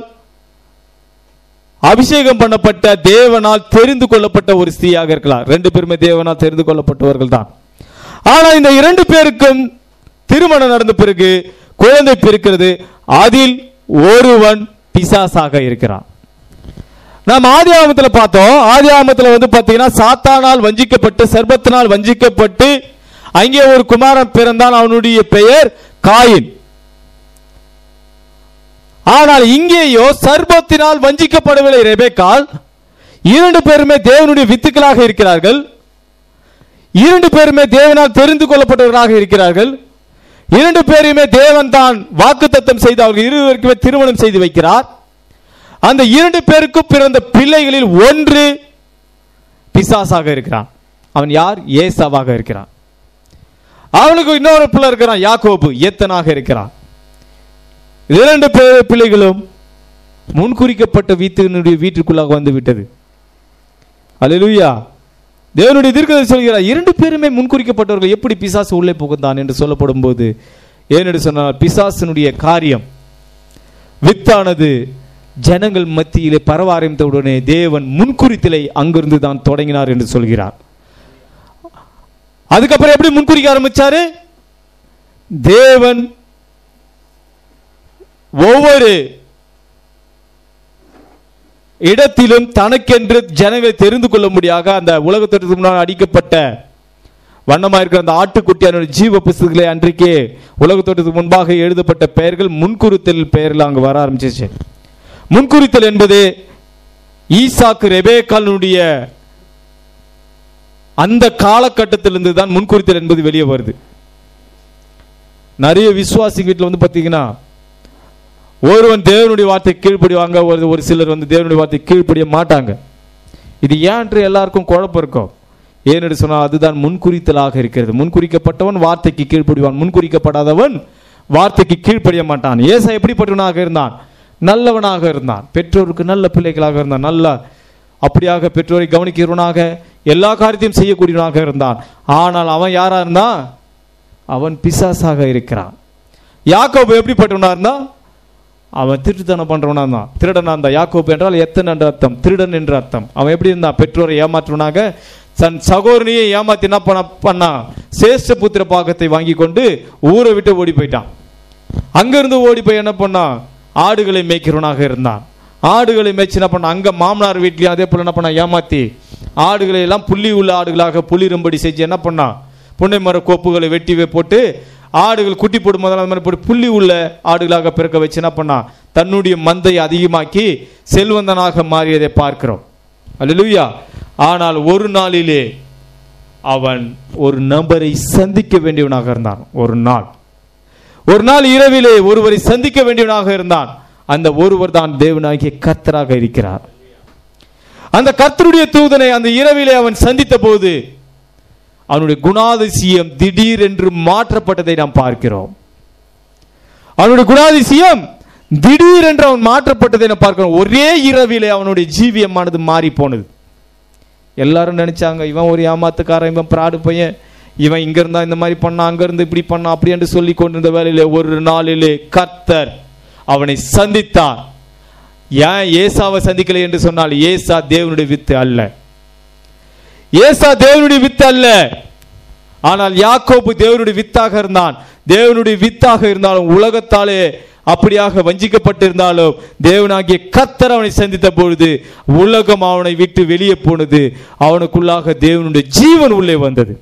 அபிஷேகம் பண்ணப்பட்ட தேவனால் தெரிந்து கொள்ளப்பட்ட ஒரு ஸ்திரீயாக இருக்கலாம் ரெண்டு பேருமே தேவனால் தெரிந்து கொள்ளப்பட்டவர்கள் தான் ஆனா இந்த இரண்டு பேருக்கும் திருமணம் நடந்த பிறகு குழந்தை பிறக்கிறது அதில் ஒருவன் பிசாசாக இருக்கிறான் நாம் ஆதி ஆமத்துல பார்த்தோம் ஆதி ஆமத்துல வந்து பாத்தீங்கன்னா சாத்தானால் வஞ்சிக்கப்பட்டு சர்பத்தினால் வஞ்சிக்கப்பட்டு அங்கே ஒரு குமாரன் பிறந்தான் அவனுடைய பெயர் காயின் ஆனால் இங்கேயோ சர்பத்தினால் வஞ்சிக்கப்படவில்லை ரெபேக்கால் இரண்டு பேருமே தேவனுடைய வித்துக்களாக இருக்கிறார்கள் இரண்டு பேருமே தேவனால் தெரிந்து கொள்ளப்பட்டவர்களாக இருக்கிறார்கள் இரண்டு பேரையுமே தேவன் தான் வாக்குத்தத்தம் செய்து அவர்கள் இருவருக்குமே திருமணம் செய்து வைக்கிறார் அந்த இரண்டு பேருக்கும் பிறந்த பிள்ளைகளில் ஒன்று பிசாசாக இருக்கிறான் அவன் யார் ஏசாவாக இருக்கிறான் அவனுக்கு இன்னொரு பிள்ளை இருக்கிறான் யாக்கோபு ஏத்தனாக இருக்கிறான் இரண்டு பே- பிள்ளைகளும் முன்குறிக்கப்பட்ட வீட்டினுடைய வீட்டுக்குள்ளாக வந்து விட்டது அல்லேலூயா தேவனுடைய தீர்க்கதரிசி சொல்கிறார் இரண்டு பேருமே முன்குறிக்கப்பட்டவர்கள் எப்படி பிசாசு உள்ளே புகுந்தான் என்று சொல்லப்படும் போது ஏனென்று சொன்னால் பிசாசினுடைய காரியம் வித்தானது ஜனங்கள் மத்தியிலே பரவ ஆரம்பித்தவுடனே தேவன் முன்குறித்தலை அங்கிருந்து தான் தொடங்கினார் என்று சொல்கிறார் அதுக்கப்புறம் எப்படி முன்குறிக்க ஆரம்பிச்சாரு தேவன் ஒவ்வொரு இடத்திலும் தனக்கென்று ஜனங்களை தெரிந்து கொள்ள முடியாக அந்த உலகத்திற்கு முன்னால் அடிக்கப்பட்ட வண்ணமா இருக்கிற அந்த ஆட்டுக்குட்டியான ஜீவ புஸ்தகங்களை அன்றைக்கே உலகத்தோட்டத்துக்கு முன்பாக எழுதப்பட்ட பெயர்கள் முன்குறித்தல் பெயர்கள் அங்கு வர ஆரம்பிச்சிச்சு முன்குறித்தல் என்பது ஈசாக்கு ரெபேக்காலுடைய அந்த காலகட்டத்திலிருந்து தான் முன்குறித்தல் என்பது வெளியே வருது நிறைய விசுவாசி வீட்டில் வந்து பார்த்தீங்கன்னா ஒருவன் தேவனுடைய வார்த்தை கீழ்ப்படிவாங்க ஒரு ஒரு சிலர் வந்து தேவனுடைய வார்த்தை கீழ்ப்படிய மாட்டாங்க இது ஏன்று எல்லாருக்கும் குழப்பம் இருக்கும் ஏனென்று சொன்னால் அதுதான் முன்குறித்தலாக இருக்கிறது முன்குறிக்கப்பட்டவன் வார்த்தைக்கு கீழ்ப்படிவான் முன்குறிக்கப்படாதவன் வார்த்தைக்கு கீழ்ப்படிய மாட்டான் ஏசா எப்படிப்பட்டவனாக இருந்தான் நல்லவனாக இருந்தான் பெற்றோருக்கு நல்ல பிள்ளைகளாக இருந்தான் நல்ல அப்படியாக பெற்றோரை கவனிக்கிறவனாக எல்லா காரியத்தையும் செய்யக்கூடியவனாக இருந்தான் ஆனால் அவன் யாரா இருந்தான் அவன் பிசாசாக இருக்கிறான் யாக்கோபு எப்படிப்பட்டவனா இருந்தா அவன் திருட்டுத்தனம் பண்றவனா இருந்தான் திருடனா இருந்தான் யாக்கோபு என்றால் எத்தன் என்ற அர்த்தம் திருடன் என்ற அர்த்தம் அவன் எப்படி இருந்தான் பெற்றோரை ஏமாற்றுவனாக தன் சகோதரனையே ஏமாத்தி என்ன பண்ண பண்ணா சேஷ்ட புத்திர பாகத்தை வாங்கி கொண்டு ஊரை விட்டு ஓடி போயிட்டான் அங்கிருந்து ஓடி போய் என்ன பண்ணான் ஆடுகளை மேய்க்கிறவனாக இருந்தான் ஆடுகளை மேய்ச்சி என்ன பண்ணான் அங்க மாமனார் வீட்லயும் அதே போல என்ன பண்ணான் ஏமாத்தி ஆடுகளை எல்லாம் புள்ளி உள்ள ஆடுகளாக புள்ளிரும்படி செஞ்சு என்ன பண்ணான் புன்னை மர கோப்புகளை வெட்டி வே- போட்டு ஆடுகள் குட்டி போடும் போதெல்லாம் அந்த மாதிரி போட்டு புள்ளி உள்ள ஆடுகளாக பிறக்க வச்சு என்ன பண்ணான் தன்னுடைய மந்தை அதிகமாக்கி செல்வந்தனாக மாறியதை பார்க்கிறோம் அல்லேலூயா ஆனால் ஒரு நாளிலே அவன் ஒரு நபரை சந்திக்க வேண்டியவனாக இருந்தான் ஒரு நாள் ஒரு நாள் இரவிலே ஒருவரை சந்திக்க வேண்டியவனாக இருந்தான் அந்த ஒருவர் தான் தேவனாகிய கர்த்தராக இருக்கிறார் அந்த கர்த்தருடைய தூதனை அந்த இரவிலே அவன் சந்தித்த போது அவனுடைய குணாதிசயம் திடீரென்று மாற்றப்பட்டதை நாம் பார்க்கிறோம் அவனுடைய குணாதிசயம் திடீரென்று அவன் மாற்றப்பட்டதை நாம் பார்க்கிறோம் ஒரே இரவிலே அவனுடைய ஜீவியமானது மாறி போனது எல்லாரும் நினைச்சாங்க இவன் ஒரு ஏமாத்துக்காரன் இவன் பிராடு பையன் இவன் இங்க இருந்தா இந்த மாதிரி பண்ணா அங்க இருந்து இப்படி பண்ணா அப்படி என்று சொல்லி கொண்டிருந்த வேலையிலே ஒரு நாளிலே கர்த்தர் அவனை சந்தித்தார் ஏன் ஏசாவை சந்திக்கலை என்று சொன்னால் ஏசா தேவனுடைய வித்து அல்ல ஏசா தேவனுடைய வித்து அல்ல ஆனால் யாக்கோபு தேவனுடைய வித்தாக இருந்தான் தேவனுடைய வித்தாக இருந்தாலும் உலகத்தாலே அப்படியாக வஞ்சிக்கப்பட்டிருந்தாலும் தேவனாகிய கர்த்தர் அவனை சந்தித்த பொழுது உலகம் அவனை விட்டு வெளியே போனது அவனுக்குள்ளாக தேவனுடைய ஜீவன் உள்ளே வந்தது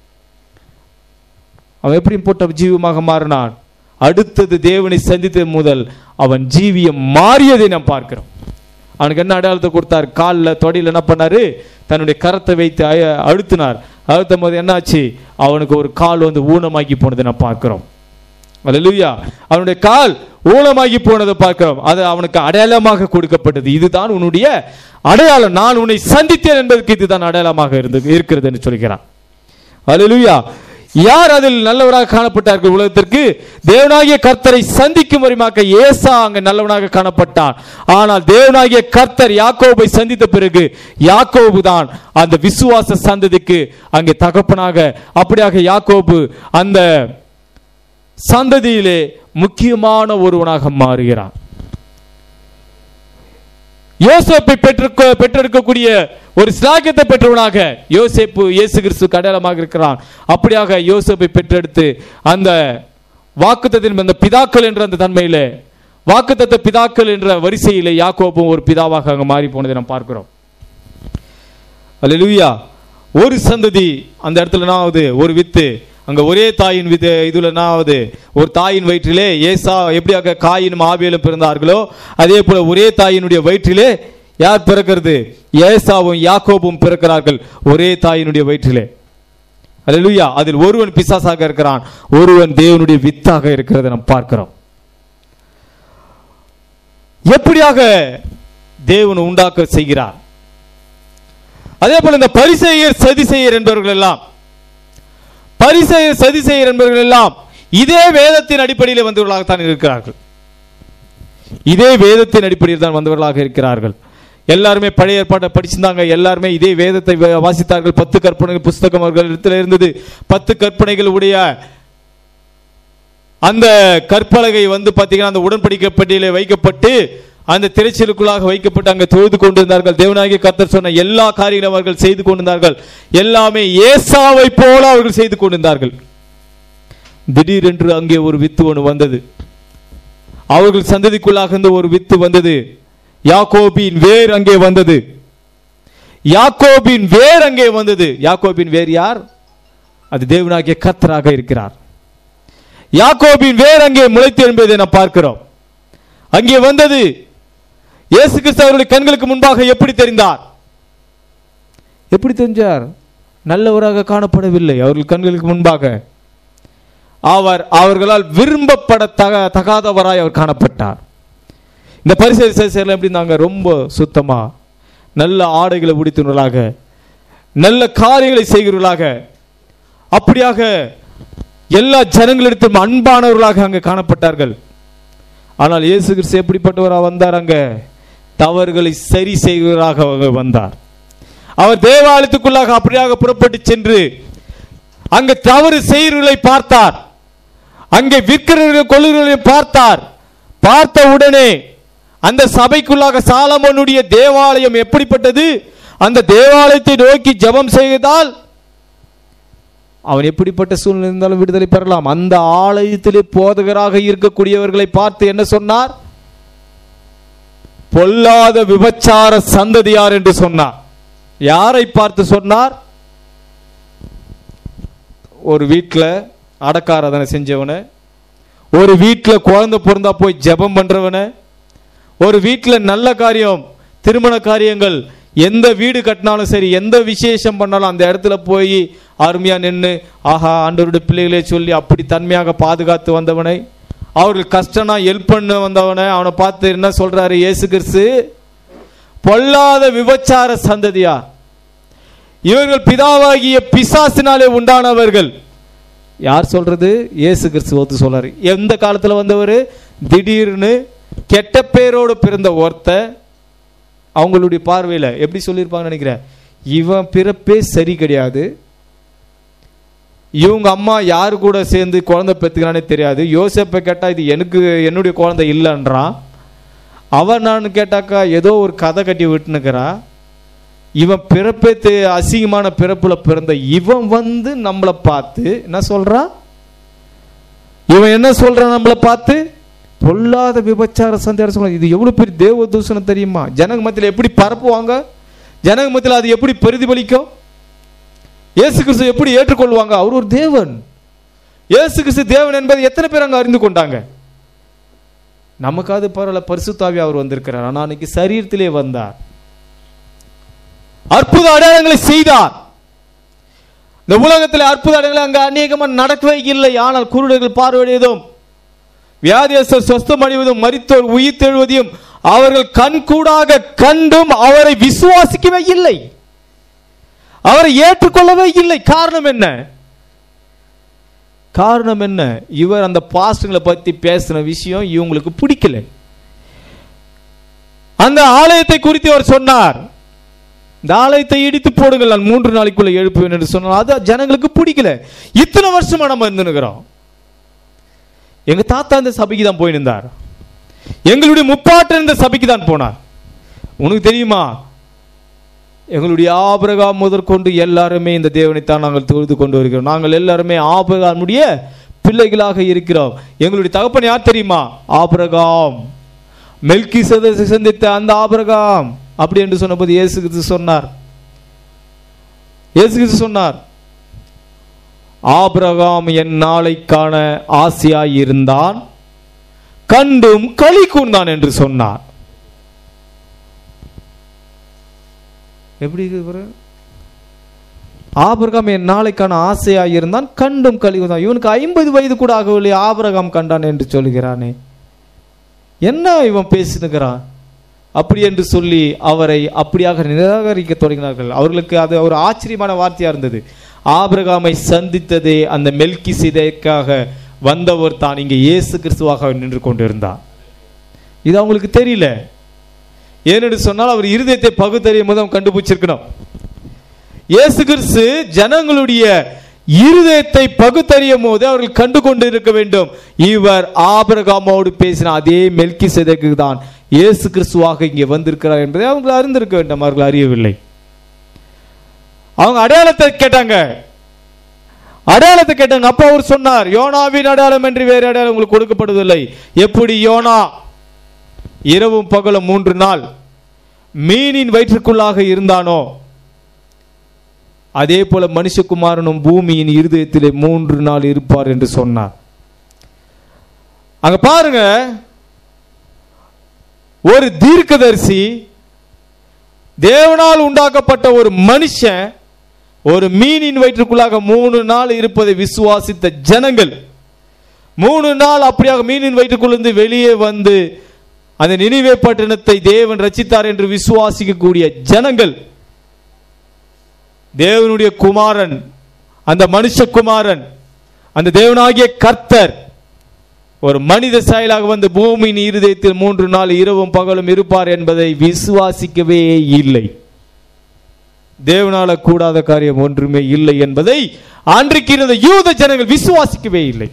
அவன் எப்படி போட்ட ஜீவமாக மாறினான் அடுத்தது தேவனை சந்தித்தது முதல் அவன் ஜீவியம் மாறியதை நாம் பார்க்கிறோம் அவனுக்கு என்ன அடையாளத்தை கொடுத்தார் காலில் தொடையில் என்ன பண்ணாரு தன்னுடைய கரத்தை வைத்து அய- அழுத்தினார் அழுத்தும் போது என்னாச்சு அவனுக்கு ஒரு கால் வந்து ஊனமாக்கி போனதை நாம் பார்க்கிறோம் அல்லேலூயா அவனுடைய கால் ஊனமாகி போனதை பார்க்கிறோம் அது அவனுக்கு அடையாளமாக கொடுக்கப்பட்டது இதுதான் உன்னுடைய அடையாளம் நான் உன்னை சந்தித்தேன் என்பதற்கு இதுதான் அடையாளமாக இருந்து இருக்கிறது என்று சொல்கிறான் அல்லேலூயா யார் அதில் நல்லவராக காணப்பட்டார்கள் உலகத்திற்கு தேவனாகிய கர்த்தரை சந்திக்கும் வரிமாக்க ஏசா அங்க நல்லவனாக காணப்பட்டான் ஆனால் தேவனாகிய கர்த்தர் யாக்கோபை சந்தித்த பிறகு யாக்கோபு தான் அந்த விசுவாச சந்ததிக்கு அங்கே தகப்பனாக அப்படியாக யாக்கோபு அந்த சந்ததியிலே முக்கியமான ஒருவனாக மாறுகிறான் யோசேப்பை பெற்று பெற்றெடுக்கக்கூடிய ஒரு சிலாக்கியத்தை பெற்றவனாக யோசேப்பு இயேசு கிறிஸ்து அடையாளமாக இருக்கிறான் அப்படியாக யோசேப்பை பெற்றெடுத்து அந்த வாக்குத்தத்தின் அந்த பிதாக்கள் என்ற அந்த தன்மையிலே வாக்குத்தத்த பிதாக்கள் என்ற வரிசையிலே யாக்கோபும் ஒரு பிதாவாக அங்க மாறி போனதை நாம் பார்க்கிறோம் அல்லேலூயா ஒரு சந்ததி அந்த இடத்துல என்ன ஆகுது ஒரு வித்து அங்க ஒரே தாயின் வித்து இதுல என்ன ஆகுது ஒரு தாயின் வயிற்றிலே ஏசா எப்படியாக காயினும் ஆவியலும் பிறந்தார்களோ அதே போல ஒரே தாயினுடைய வயிற்றிலே யார் பிறக்கிறது ஏசாவும் யாக்கோபும் பிறக்கிறார்கள் ஒரே தாயினுடைய வயிற்றிலே அல்லேலூயா அதில் ஒருவன் பிசாசாக இருக்கிறான் ஒருவன் தேவனுடைய வித்தாக இருக்கிறதை நாம் பார்க்கிறோம் எப்படியாக தேவன் உண்டாக்க செய்கிறார் அதே போல இந்த பரிசெயர் சதிசெயர் என்பவர்கள் எல்லாம் பரிசெயர் சதிசெயர் என்பவர்கள் எல்லாம் இதே வேதத்தின் அடிப்படையில் வந்தவர்களாகத்தான் இருக்கிறார்கள் இதே வேதத்தின் அடிப்படையில் தான் வந்தவர்களாக இருக்கிறார்கள் எல்லாருமே பழைய ஏற்பாட்டை படிச்சிருந்தாங்க எல்லாருமே இதே வேதத்தை வ- வாசித்தார்கள் பத்து கற்பனை புஸ்தகம் அவர்கள் இடத்துல இருந்தது பத்து கற்பனைகள் உடைய அந்த கற்பலகை வந்து பார்த்தீங்கன்னா அந்த உடன்படிக்கை பெட்டியிலே வைக்கப்பட்டு அந்த திரைச்சலுக்குள்ளாக வைக்கப்பட்டு அங்கே தொழுது கொண்டிருந்தார்கள் தேவனாகிய கர்த்தர் சொன்ன எல்லா காரியங்களும் அவர்கள் செய்து கொண்டிருந்தார்கள் எல்லாமே ஏசாவை போல அவர்கள் செய்து கொண்டிருந்தார்கள் திடீரென்று அங்கே ஒரு வித்து ஒன்று வந்தது அவர்கள் சந்ததிக்குள்ளாக இருந்த ஒரு வித்து வந்தது யாக்கோபின் வேர் அங்கே வந்தது யாக்கோபின் வேர் அங்கே வந்தது யாக்கோபின் வேர் யார் அது தேவனாகிய கர்த்தராக இருக்கிறார் யாக்கோபின் வேர் அங்கே முளைத்து என்பதை நாம் பார்க்கிறோம் அங்கே வந்தது இயேசு கிறிஸ்து அவருடைய கண்களுக்கு முன்பாக எப்படி தெரிந்தார் எப்படி தெரிஞ்சார் நல்லவராக காணப்படவில்லை அவர்கள் கண்களுக்கு முன்பாக அவர் அவர்களால் விரும்பப்பட தக தகாதவராய் அவர் காணப்பட்டார் இந்த பரிசு சேர்ல எப்படி இருந்தாங்க ரொம்ப சுத்தமா நல்ல ஆடைகளை உடுத்தினவர்களாக நல்ல காரியங்களை செய்கிறவர்களாக அப்படியாக எல்லா ஜனங்களிடத்திலும் அன்பானவர்களாக அங்கே காணப்பட்டார்கள் ஆனால் இயேசு கிறிஸ்து எப்படிப்பட்டவராக வந்தார் அங்க தவறுகளை சரி செய்கிறவராக அவர் வந்தார் அவர் தேவாலயத்துக்குள்ளாக அப்படியாக புறப்பட்டு சென்று அங்க தவறு செய்கிறவர்களை பார்த்தார் அங்கே விற்கிறவர்கள் கொள்ளுகிறவர்களை பார்த்தார் பார்த்த உடனே அந்த சபைக்குள்ளாக சாலமோனுடைய தேவாலயம் எப்படிப்பட்டது அந்த தேவாலயத்தை நோக்கி ஜெபம் செய்தால் அவன் எப்படிப்பட்ட சூழ்நிலை இருந்தாலும் விடுதலை பெறலாம் அந்த ஆலயத்திலே போதகராக இருக்கக்கூடியவர்களை பார்த்து என்ன சொன்னார் பொல்லாத விபச்சார சந்ததியார் என்று சொன்னார் யாரை பார்த்து சொன்னார் ஒரு வீட்டில் அடக்காராதனை செஞ்சவனை ஒரு வீட்டில் குழந்தை பிறந்தா போய் ஜெபம் பண்றவனை ஒரு வீட்டில் நல்ல காரியம் திருமண காரியங்கள் எந்த வீடு கட்டினாலும் சரி எந்த விசேஷம் பண்ணாலும் அந்த இடத்துல போய் அருமையா நின்று ஆஹா ஆண்டவருடைய பிள்ளைகளே சொல்லி அப்படி தன்மையாக பாதுகாத்து வந்தவனை அவர்கள் கஷ்டம்னா ஹெல்ப் பண்ண வந்தவனை அவனை பார்த்து என்ன சொல்றாரு இயேசு கிறிஸ்து பொல்லாத விபச்சார சந்ததியா இவர்கள் பிதாவாகிய பிசாசினாலே உண்டானவர்கள் யார் சொல்றது இயேசு கிறிஸ்து ஒத்து சொல்றாரு எந்த காலத்துல வந்தவர் திடீர்னு கெட்ட பேரோடு பிறந்த ஒருத்தன் அவங்களுடைய பார்வையில் எப்படி சொல்லியிருப்பாங்கன்னு நினைக்கிறேன் இவன் பிறப்பே சரி கிடையாது இவங்க அம்மா யாரு கூட சேர்ந்து குழந்தை பெற்றுக்கிறானே தெரியாது யோசப்பை கேட்டா இது எனக்கு என்னுடைய குழந்தை இல்லைன்றான் அவன் நான் கேட்டாக்கா ஏதோ ஒரு கதை கட்டி விட்டுனுக்கிறா இவன் பிறப்பே தெ- அசிங்கமான பிறப்புல பிறந்த இவன் வந்து நம்மளை பார்த்து என்ன சொல்றான் இவன் என்ன சொல்றான் நம்மளை பார்த்து பொல்லாத விபச்சார சந்தேகம் சொல்ல இது எவ்வளவு பெரிய தேவ தூஷணம் தெரியுமா ஜனங்க மத்தியில் எப்படி பரப்புவாங்க ஜனங்க மத்தியில் அது எப்படி பிரதிபலிக்கும் இயேசு கிறிஸ்து எப்படி ஏற்றுக்கொள்வாங்க அவர் ஒரு தேவன் இயேசு கிறிஸ்து தேவன் என்பதை எத்தனை பேர் அங்க அறிந்து கொண்டாங்க நமக்காவது பரவாயில்ல பரிசுத்தாவி அவர் வந்திருக்கிறார் ஆனா அன்னைக்கு சரீரத்திலே வந்தார் அற்புத அடையாளங்களை செய்தார் இந்த உலகத்தில் அற்புத அடையாளங்கள் அங்க அநேகமா நடக்கவே இல்லை ஆனால் குருடர்கள் பார்வையிடுவதும் வியாதியஸ்தர் சொஸ்தம் அடைவதும் மரித்தோர் உயிர் தெழுவதையும் அவர்கள் கண்கூடாக கண்டும் அவரை விசுவாசிக்கவே இல்லை அவரை ஏற்றுக்கொள்ளவே இல்லை காரணம் என்ன காரணம் என்ன இவர் அந்த பாஸ்டங்களை பத்தி பேசின விஷயம் இவங்களுக்கு பிடிக்கல அந்த ஆலயத்தை குறித்து அவர் சொன்னார் இந்த ஆலயத்தை இடித்து போடுங்கள் நான் மூன்று நாளைக்குள்ள எழுப்புவேன் என்று சொன்னால் அது ஜனங்களுக்கு பிடிக்கல இத்தனை வருஷமா நம்ம இருந்துனுக்கிறோம் எங்க தாத்தா இந்த சபைக்கு தான் போயிருந்தார் எங்களுடைய முப்பாட்டன் இந்த சபைக்கு தான் போனார் உனக்கு தெரியுமா எங்களுடைய ஆபிரகாம் முதற்கொண்டு எல்லாருமே இந்த தேவனைத்தான் நாங்கள் தொழுது கொண்டு வருகிறோம் நாங்கள் எல்லாருமே ஆபிரகாமுடைய பிள்ளைகளாக இருக்கிறோம் எங்களுடைய தகப்பன் யார் தெரியுமா ஆபிரகாம் மெல்கி சந்தித்த அந்த ஆபிரகாம் அப்படி என்று சொன்னபோது இயேசு கிறிஸ்து சொன்னார் இயேசு கிறிஸ்து சொன்னார் ஆபிரகாம் என் நாளைக்கான ஆசையாய் இருந்தான் கண்டும் களி கூர்ந்தான் என்று சொன்னார் எப்படி இருக்குது பாரு? ஆபிரகாம் என் நாளைக்கான ஆசையாய் இருந்தான் கண்டும் களி கூர்ந்தான் இவனுக்கு ஐம்பது வயது கூட ஆகவில்லை ஆபிரகாம் கண்டான் என்று சொல்கிறானே என்ன இவன் பேசினுக்கிறான் அப்படி என்று சொல்லி அவரை அப்படியாக நிராகரிக்க தொடங்கினார்கள் அவர்களுக்கு அது ஒரு ஆச்சரியமான வார்த்தையா இருந்தது ஆபிரகாமை சந்தித்ததே அந்த மெல்கி சிதைக்காக வந்தவர் தான் இங்கே இயேசு கிறிஸ்துவாக நின்று கொண்டிருந்தார் இது அவங்களுக்கு தெரியல ஏனென்று சொன்னால் அவர் இருதயத்தை பகுத்தறியும் போது அவன் கண்டுபிடிச்சிருக்கணும் இயேசு கிறிஸ்து ஜனங்களுடைய இருதயத்தை பகுத்தறியும் போது அவர்கள் கண்டு கொண்டு இருக்க வேண்டும் இவர் ஆபிரகாமோடு பேசின அதே மெல்கி தான் இயேசு கிறிஸ்துவாக இங்கே வந்திருக்கிறார் என்பதை அவங்க அறிந்திருக்க வேண்டும் அவர்கள் அறியவில்லை அவங்க அடையாளத்தை கேட்டாங்க அடையாளத்தை கேட்டாங்க அப்ப அவர் சொன்னார் யோனாவின் அடையாளம் என்று வேறு அடையாளம் உங்களுக்கு கொடுக்கப்படுவதில்லை எப்படி யோனா இரவும் பகலும் மூன்று நாள் மீனின் வயிற்றுக்குள்ளாக இருந்தானோ அதே போல மனுஷகுமாரனும் பூமியின் இருதயத்திலே மூன்று நாள் இருப்பார் என்று சொன்னார் அங்க பாருங்க ஒரு தீர்க்கதரிசி தேவனால் உண்டாக்கப்பட்ட ஒரு மனுஷன் ஒரு மீனின் வயிற்றுக்குள்ளாக மூணு நாள் இருப்பதை விசுவாசித்த ஜனங்கள் மூணு நாள் அப்படியாக மீனின் வயிற்றுக்குள்ளிருந்து வெளியே வந்து அந்த நினைவே பட்டணத்தை தேவன் ரச்சித்தார் என்று விசுவாசிக்கக்கூடிய ஜனங்கள் தேவனுடைய குமாரன் அந்த மனுஷகுமாரன் அந்த தேவனாகிய கர்த்தர் ஒரு மனித செயலாக வந்து பூமியின் இருதயத்தில் மூன்று நாள் இரவும் பகலும் இருப்பார் என்பதை விசுவாசிக்கவே இல்லை தேவனால கூடாத காரியம் ஒன்றுமே இல்லை என்பதை அன்றைக்கு இருந்த யூத ஜனங்கள் விசுவாசிக்கவே இல்லை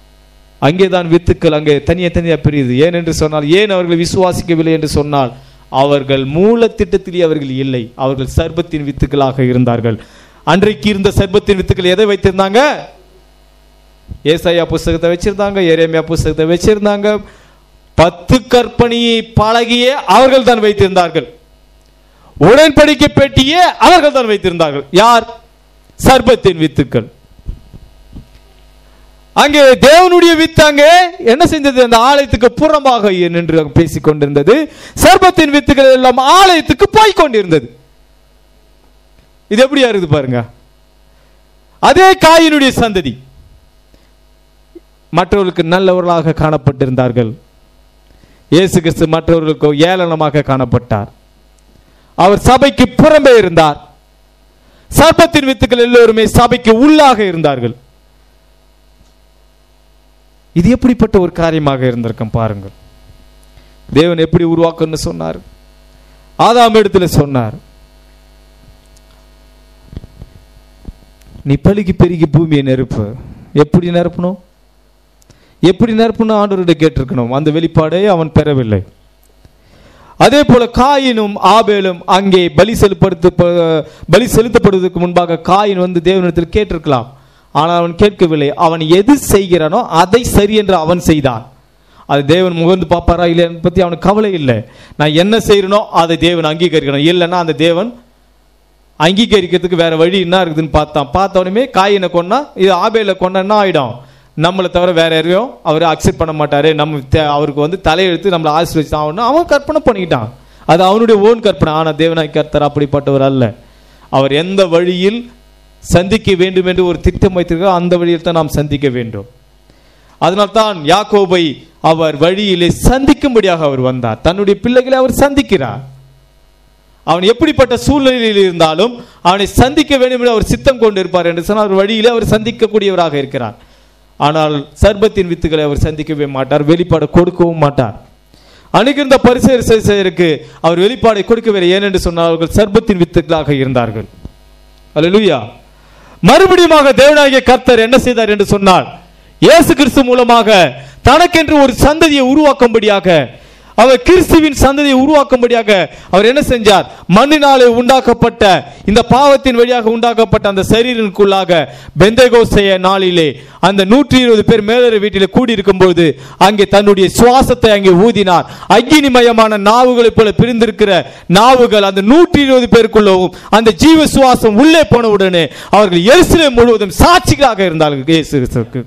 அங்கேதான் வித்துக்கள் அங்கே தனியே தனியா பிரியுது ஏன் என்று சொன்னால் ஏன் அவர்கள் விசுவாசிக்கவில்லை என்று சொன்னால் அவர்கள் மூல திட்டத்திலே அவர்கள் இல்லை அவர்கள் சர்பத்தின் வித்துக்களாக இருந்தார்கள் அன்றைக்கு இருந்த சர்பத்தின் வித்துக்கள் எதை வைத்திருந்தாங்க ஏசாயா புஸ்தகத்தை வச்சிருந்தாங்க எரேமியா புஸ்தகத்தை வச்சிருந்தாங்க பத்து கற்பனையை பழகியே அவர்கள் தான் வைத்திருந்தார்கள் உடன்படிக்கை பெட்டியே அவர்கள் தான் வைத்திருந்தார்கள் யார் சர்பத்தின் வித்துக்கள் அங்கே தேவனுடைய வித்து அங்கே என்ன செஞ்சது அந்த ஆலயத்துக்கு புறமாக நின்று அங்கு பேசிக் கொண்டிருந்தது சர்பத்தின் வித்துக்கள் எல்லாம் ஆலயத்துக்கு போய் கொண்டிருந்தது இது எப்படியா இருக்குது பாருங்க அதே காயினுடைய சந்ததி மற்றவர்களுக்கு நல்லவர்களாக காணப்பட்டிருந்தார்கள் இயேசு கிறிஸ்து மற்றவர்களுக்கு ஏளனமாக காணப்பட்டார் அவர் சபைக்கு புறம்பே இருந்தார் சர்ப்பத்தின் வித்துக்கள் எல்லோருமே சபைக்கு உள்ளாக இருந்தார்கள் இது எப்படிப்பட்ட ஒரு காரியமாக இருந்திருக்கும் பாருங்கள் தேவன் எப்படி உருவாக்கணும்னு சொன்னார் ஆதாம் இடத்துல சொன்னார் நீ பழுகி பெருகி பூமியை நெருப்பு எப்படி நிரப்பணும் எப்படி நிரப்பணும் ஆண்டவர்கிட்ட கேட்டிருக்கணும் அந்த வெளிப்பாடை அவன் பெறவில்லை அதே போல காயினும் ஆபேலும் அங்கே பலி செலுத்தப்படுத்து பலி செலுத்தப்படுவதற்கு முன்பாக காயின் வந்து தேவனிடத்தில் கேட்டிருக்கலாம் ஆனால் அவன் கேட்கவில்லை அவன் எது செய்கிறானோ அதை சரி என்று அவன் செய்தான் அது தேவன் முகந்து பார்ப்பாரா இல்லைன்னு பற்றி அவனுக்கு கவலை இல்லை நான் என்ன செய்யறனோ அதை தேவன் அங்கீகரிக்கணும் இல்லைன்னா அந்த தேவன் அங்கீகரிக்கிறதுக்கு வேற வழி என்ன இருக்குதுன்னு பார்த்தான் பார்த்த உடனே காயினை கொன்னா இது ஆபேல கொன்னா என்ன ஆயிடும் நம்மளை தவிர வேற யாரையும் அவர் அக்செப்ட் பண்ண மாட்டாரு நம்ம தே- அவருக்கு வந்து தலையெழுத்து நம்மளை ஆசீர்வதிச்சு ஆகணும் அவன் கற்பனை பண்ணிக்கிட்டான் அது அவனுடைய ஓன் கற்பனை ஆனா தேவனாய் கர்த்தர் அப்படிப்பட்டவர் அல்ல அவர் எந்த வழியில் சந்திக்க வேண்டும் என்று ஒரு திட்டம் வைத்திருக்கிறார் அந்த வழியில் தான் நாம் சந்திக்க வேண்டும் அதனால்தான் யாக்கோபை அவர் வழியிலே சந்திக்கும்படியாக அவர் வந்தார் தன்னுடைய பிள்ளைகளை அவர் சந்திக்கிறார் அவன் எப்படிப்பட்ட சூழ்நிலையில் இருந்தாலும் அவனை சந்திக்க வேண்டும் என்று அவர் சித்தம் கொண்டு இருப்பார் என்று சொன்னால் அவர் வழியிலே அவர் சந்திக்கக்கூடியவராக இருக்கிறார் ஆனால் சர்பத்தின் வித்துக்களை அவர் சந்திக்கவே மாட்டார் வெளிப்பாடு கொடுக்கவும் மாட்டார் அணுகிருந்த பரிசேருக்கு அவர் வெளிப்பாடை கொடுக்கவில்லை ஏனென்று சொன்னால் அவர்கள் சர்பத்தின் வித்துக்களாக இருந்தார்கள் அல்லேலூயா மறுபடியுமாக தேவனாகிய கர்த்தர் என்ன செய்தார் என்று சொன்னால் இயேசு கிறிஸ்து மூலமாக தனக்கென்று ஒரு சந்ததியை உருவாக்கும்படியாக அவர் கிறிஸ்துவின் சந்ததியை உருவாக்கும்படியாக அவர் என்ன செஞ்சார் மண்ணினாலே உண்டாக்கப்பட்ட இந்த பாவத்தின் வழியாக உண்டாக்கப்பட்ட அந்த சரீரனுக்குள்ளாக பெந்தகோசைய நாளிலே அந்த நூற்றி இருபது பேர் மேலற வீட்டிலே கூடியிருக்கும் பொழுது அங்கே தன்னுடைய சுவாசத்தை அங்கே ஊதினார் அக்னிமயமான நாவுகளைப் போல பிரிந்திருக்கிற நாவுகள் அந்த நூற்றி இருபது பேருக்குள்ளவும் அந்த ஜீவ சுவாசம் உள்ளே போன உடனே அவர்கள் எருசலேம் முழுவதும் சாட்சிகளாக இருந்தார்கள் இயேசு கிறிஸ்துவுக்கு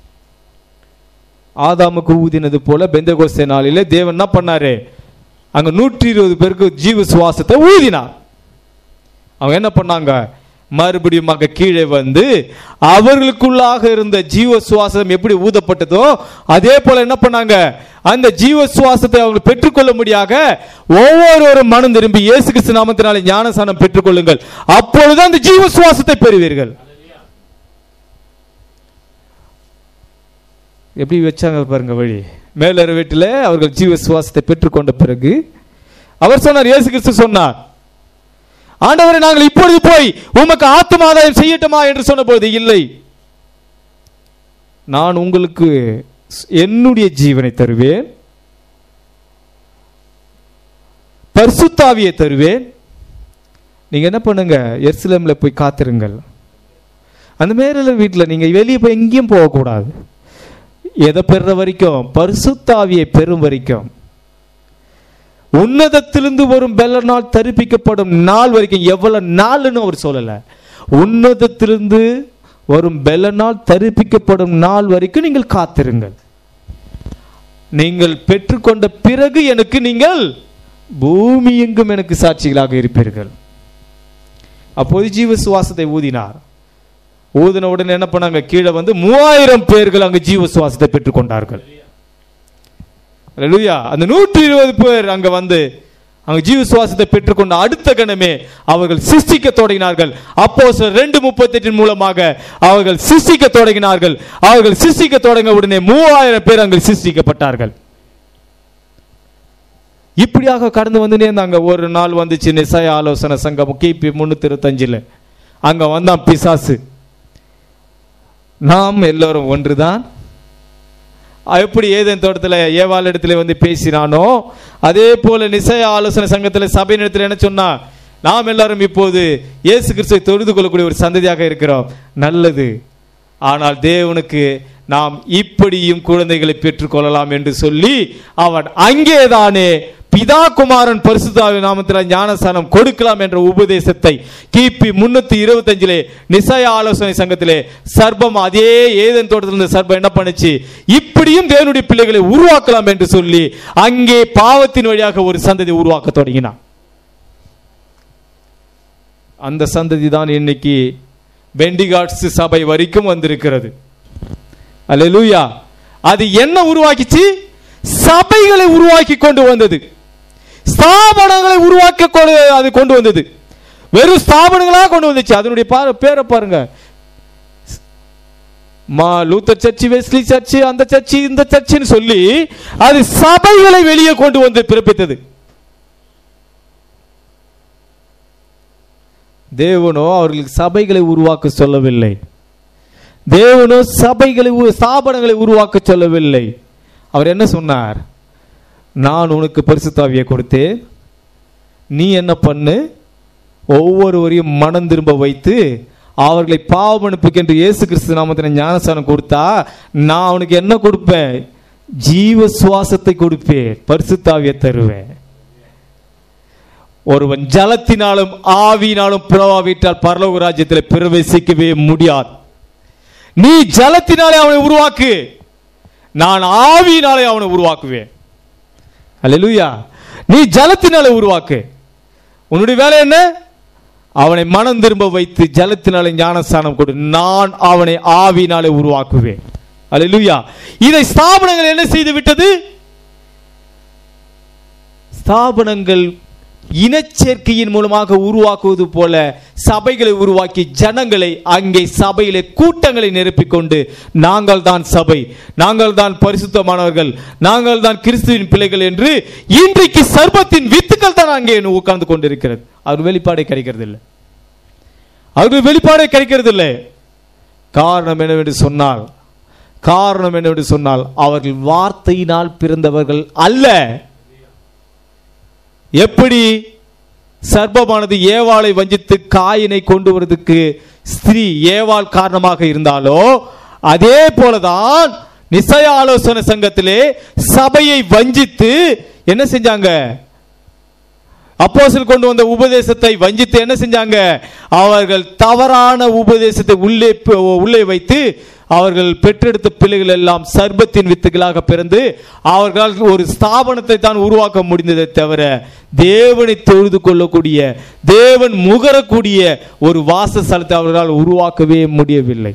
ஆதாமுக்கு ஊதினது போல பெந்தகோஸ்தே நாளிலே தேவன் என்ன பண்ணாரு அங்க நூற்றி இருபது பேருக்கு ஜீவ சுவாசத்தை ஊதினார் அவங்க என்ன பண்ணாங்க மறுபடியும் அங்க கீழே வந்து அவர்களுக்குள்ளாக இருந்த ஜீவ சுவாசம் எப்படி ஊதப்பட்டதோ அதே போல என்ன பண்ணாங்க அந்த ஜீவ சுவாசத்தை அவங்க பெற்றுக்கொள்ள முடியாக ஒவ்வொருவரும் மனம் திரும்பி இயேசு கிறிஸ்து நாமத்தினாலே ஞானசானம் பெற்றுக்கொள்ளுங்கள் அப்பொழுது அந்த ஜீவ சுவாசத்தை பெறுவீர்கள் எப்படி வச்சாங்க பாருங்க வழி மேலற வீட்டில் அவர்கள் ஜீவ சுவாசத்தை பெற்றுக்கொண்ட பிறகு அவர் சொன்னார் இயேசு கிறிஸ்து சொன்னார் ஆண்டவரை நாங்கள் இப்பொழுது போய் உமக்கு ஆத்தும ஆதாயம் செய்யட்டுமா என்று சொன்னபோது இல்லை நான் உங்களுக்கு என்னுடைய ஜீவனை தருவேன் பரிசுத்தாவியை தருவேன் நீங்க என்ன பண்ணுங்க எருசலேம்ல போய் காத்திருங்கள் அந்த மேல வீட்டில் நீங்க வெளியே போய் எங்கேயும் போகக்கூடாது எதை பெறுற வரைக்கும் பரிசுத்தாவியை பெறும் வரைக்கும் உன்னதத்திலிருந்து வரும் பெல்லனால் தரிப்பிக்கப்படும் நாள் வரைக்கும் எவ்வளவு நாள்னு அவர் சொல்லல உன்னதத்திலிருந்து வரும் பெல்லனால் தரிப்பிக்கப்படும் நாள் வரைக்கும் நீங்கள் காத்திருங்கள் நீங்கள் பெற்றுக்கொண்ட பிறகு எனக்கு நீங்கள் பூமி எங்கும் எனக்கு சாட்சிகளாக இருப்பீர்கள் அப்போது ஜீவ சுவாசத்தை ஊதினார் ஊதின உடனே என்ன பண்ணாங்க கீழே வந்து மூவாயிரம் பேர்கள் அங்கு ஜீவ சுவாசத்தை பெற்றுக்கொண்டார்கள் அல்லேலூயா அந்த நூற்றி இருபது பேர் அங்க வந்து அங்க ஜீவ சுவாசத்தை பெற்றுக்கொண்ட அடுத்த கணமே அவர்கள் சிருஷ்டிக்க தொடங்கினார்கள் அப்போ ரெண்டு முப்பத்தெட்டின் மூலமாக அவர்கள் சிருஷ்டிக்க தொடங்கினார்கள் அவர்கள் சிருஷ்டிக்க தொடங்க உடனே மூவாயிரம் பேர் அங்கு சிருஷ்டிக்கப்பட்டார்கள் இப்படியாக கடந்து வந்து இருந்தாங்க ஒரு நாள் வந்துச்சு நிசாய ஆலோசனை சங்கம் கிபி முன்னூத்தி இருபத்தஞ்சுல அங்க வந்தான் பிசாசு நாம் எல்லோரும் ஒன்றுதான் எப்படி ஏதேன் தோட்டத்தில் ஏவாள் இடத்துல வந்து பேசினானோ அதே போல நிசய ஆலோசனை சங்கத்தில் சபையின் இடத்துல என்ன சொன்னா நாம் எல்லாரும் இப்போது இயேசு கிறிஸ்துவை தொழுது கொள்ளக்கூடிய ஒரு சந்ததியாக இருக்கிறோம் நல்லது ஆனால் தேவனுக்கு நாம் இப்படியும் குழந்தைகளை பெற்றுக்கொள்ளலாம் என்று சொல்லி அவன் அங்கேதானே பிதா குமாரன் பரிசுத்தாவி நாமத்தில் ஞானஸ்தானம் கொடுக்கலாம் என்ற உபதேசத்தை கிபி முன்னூத்தி இருபத்தஞ்சிலே நிசய ஆலோசனை சங்கத்திலே சர்பம் அதே ஏதன் தோட்டத்தில் இருந்த சர்பம் என்ன பண்ணுச்சு இப்படியும் தேவனுடைய பிள்ளைகளை உருவாக்கலாம் என்று சொல்லி அங்கே பாவத்தின் வழியாக ஒரு சந்ததி உருவாக்க தொடங்கினான் அந்த சந்ததி தான் இன்னைக்கு பெண்டிகாட்ஸ் சபை வரைக்கும் வந்திருக்கிறது அல்லேலூயா அது என்ன உருவாக்கிச்சு சபைகளை உருவாக்கி கொண்டு வந்தது ஸ்தாபனங்களை உருவாக்க கொண்டு அது கொண்டு வந்தது வெறும் ஸ்தாபனங்களா கொண்டு வந்துச்சு அதனுடைய பா- பேரை பாருங்க மா லூத்தர் சர்ச்சு வெஸ்லி சர்ச்சு அந்த சர்ச்சு இந்த சர்ச்சுன்னு சொல்லி அது சபைகளை வெளியே கொண்டு வந்து பிறப்பித்தது தேவனோ அவர்களுக்கு சபைகளை உருவாக்க சொல்லவில்லை தேவனோ சபைகளை உ- ஸ்தாபனங்களை உருவாக்க சொல்லவில்லை அவர் என்ன சொன்னார் நான் உனக்கு பரிசுத்தாவியை கொடுத்தேன் நீ என்ன பண்ணு ஒவ்வொருவரையும் மனம் திரும்ப வைத்து அவர்களை பாவமனுப்புக்கென்று இயேசு கிறிஸ்து நாமத்தில் ஞானஸ்தானம் கொடுத்தா நான் அவனுக்கு என்ன கொடுப்பேன் ஜீவ சுவாசத்தை கொடுப்பேன் பரிசுத்தாவியை தருவேன் ஒருவன் ஜலத்தினாலும் ஆவியினாலும் பிறவாவிட்டால் பரலோக ராஜ்யத்தில் பிரவேசிக்கவே முடியாது நீ ஜலத்தினாலே அவனை உருவாக்கு நான் ஆவியினாலே அவனை உருவாக்குவேன் அல்லேலூயா நீ ஜலத்தினாலே உருவாக்கு உன்னுடைய வேலை என்ன அவனை மனம் திரும்ப வைத்து ஜலத்தினாலே ஞானஸ்தானம் கொடு நான் அவனை ஆவியினாலே உருவாக்குவேன் அல்லேலூயா இதை ஸ்தாபனங்கள் என்ன செய்து விட்டது ஸ்தாபனங்கள் இனச்சேர்க்கையின் மூலமாக உருவாக்குவது போல சபைகளை உருவாக்கி ஜனங்களை அங்கே சபையிலே கூட்டங்களை நிரப்பிக் கொண்டு நாங்கள் தான் சபை நாங்கள் தான் பரிசுத்தமானவர்கள் நாங்கள் தான் கிறிஸ்துவின் பிள்ளைகள் என்று இன்றைக்கு சர்பத்தின் வித்துக்கள் தான் அங்கே உட்கார்ந்து கொண்டிருக்கிறது அவர் வெளிப்பாடே கிடைக்கிறது இல்லை அவர்கள் வெளிப்பாடே கிடைக்கிறது இல்லை காரணம் என்னவென்று சொன்னால் காரணம் என்னவென்று சொன்னால் அவர்கள் வார்த்தையினால் பிறந்தவர்கள் அல்ல எப்படி சர்ப்பமானது ஏவாளை வஞ்சித்து காயினை கொண்டு வருவதற்கு ஸ்திரீ ஏவாள் காரணமாக இருந்தாலோ அதே போலதான் நிசய ஆலோசனை சங்கத்திலே சபையை வஞ்சித்து என்ன செஞ்சாங்க அப்போஸ்தலர் கொண்டு வந்த உபதேசத்தை வஞ்சித்து என்ன செஞ்சாங்க அவர்கள் தவறான உபதேசத்தை உள்ளே ப- உள்ளே வைத்து அவர்கள் பெற்றெடுத்த பிள்ளைகள் எல்லாம் சர்பத்தின் வித்துகளாக பிறந்து அவர்களால் ஒரு ஸ்தாபனத்தை தான் உருவாக்க முடிந்ததை தவிர தேவனை தொழுது கொள்ளக்கூடிய தேவன் முகரக்கூடிய ஒரு வாசஸ்தலத்தை அவர்களால் உருவாக்கவே முடியவில்லை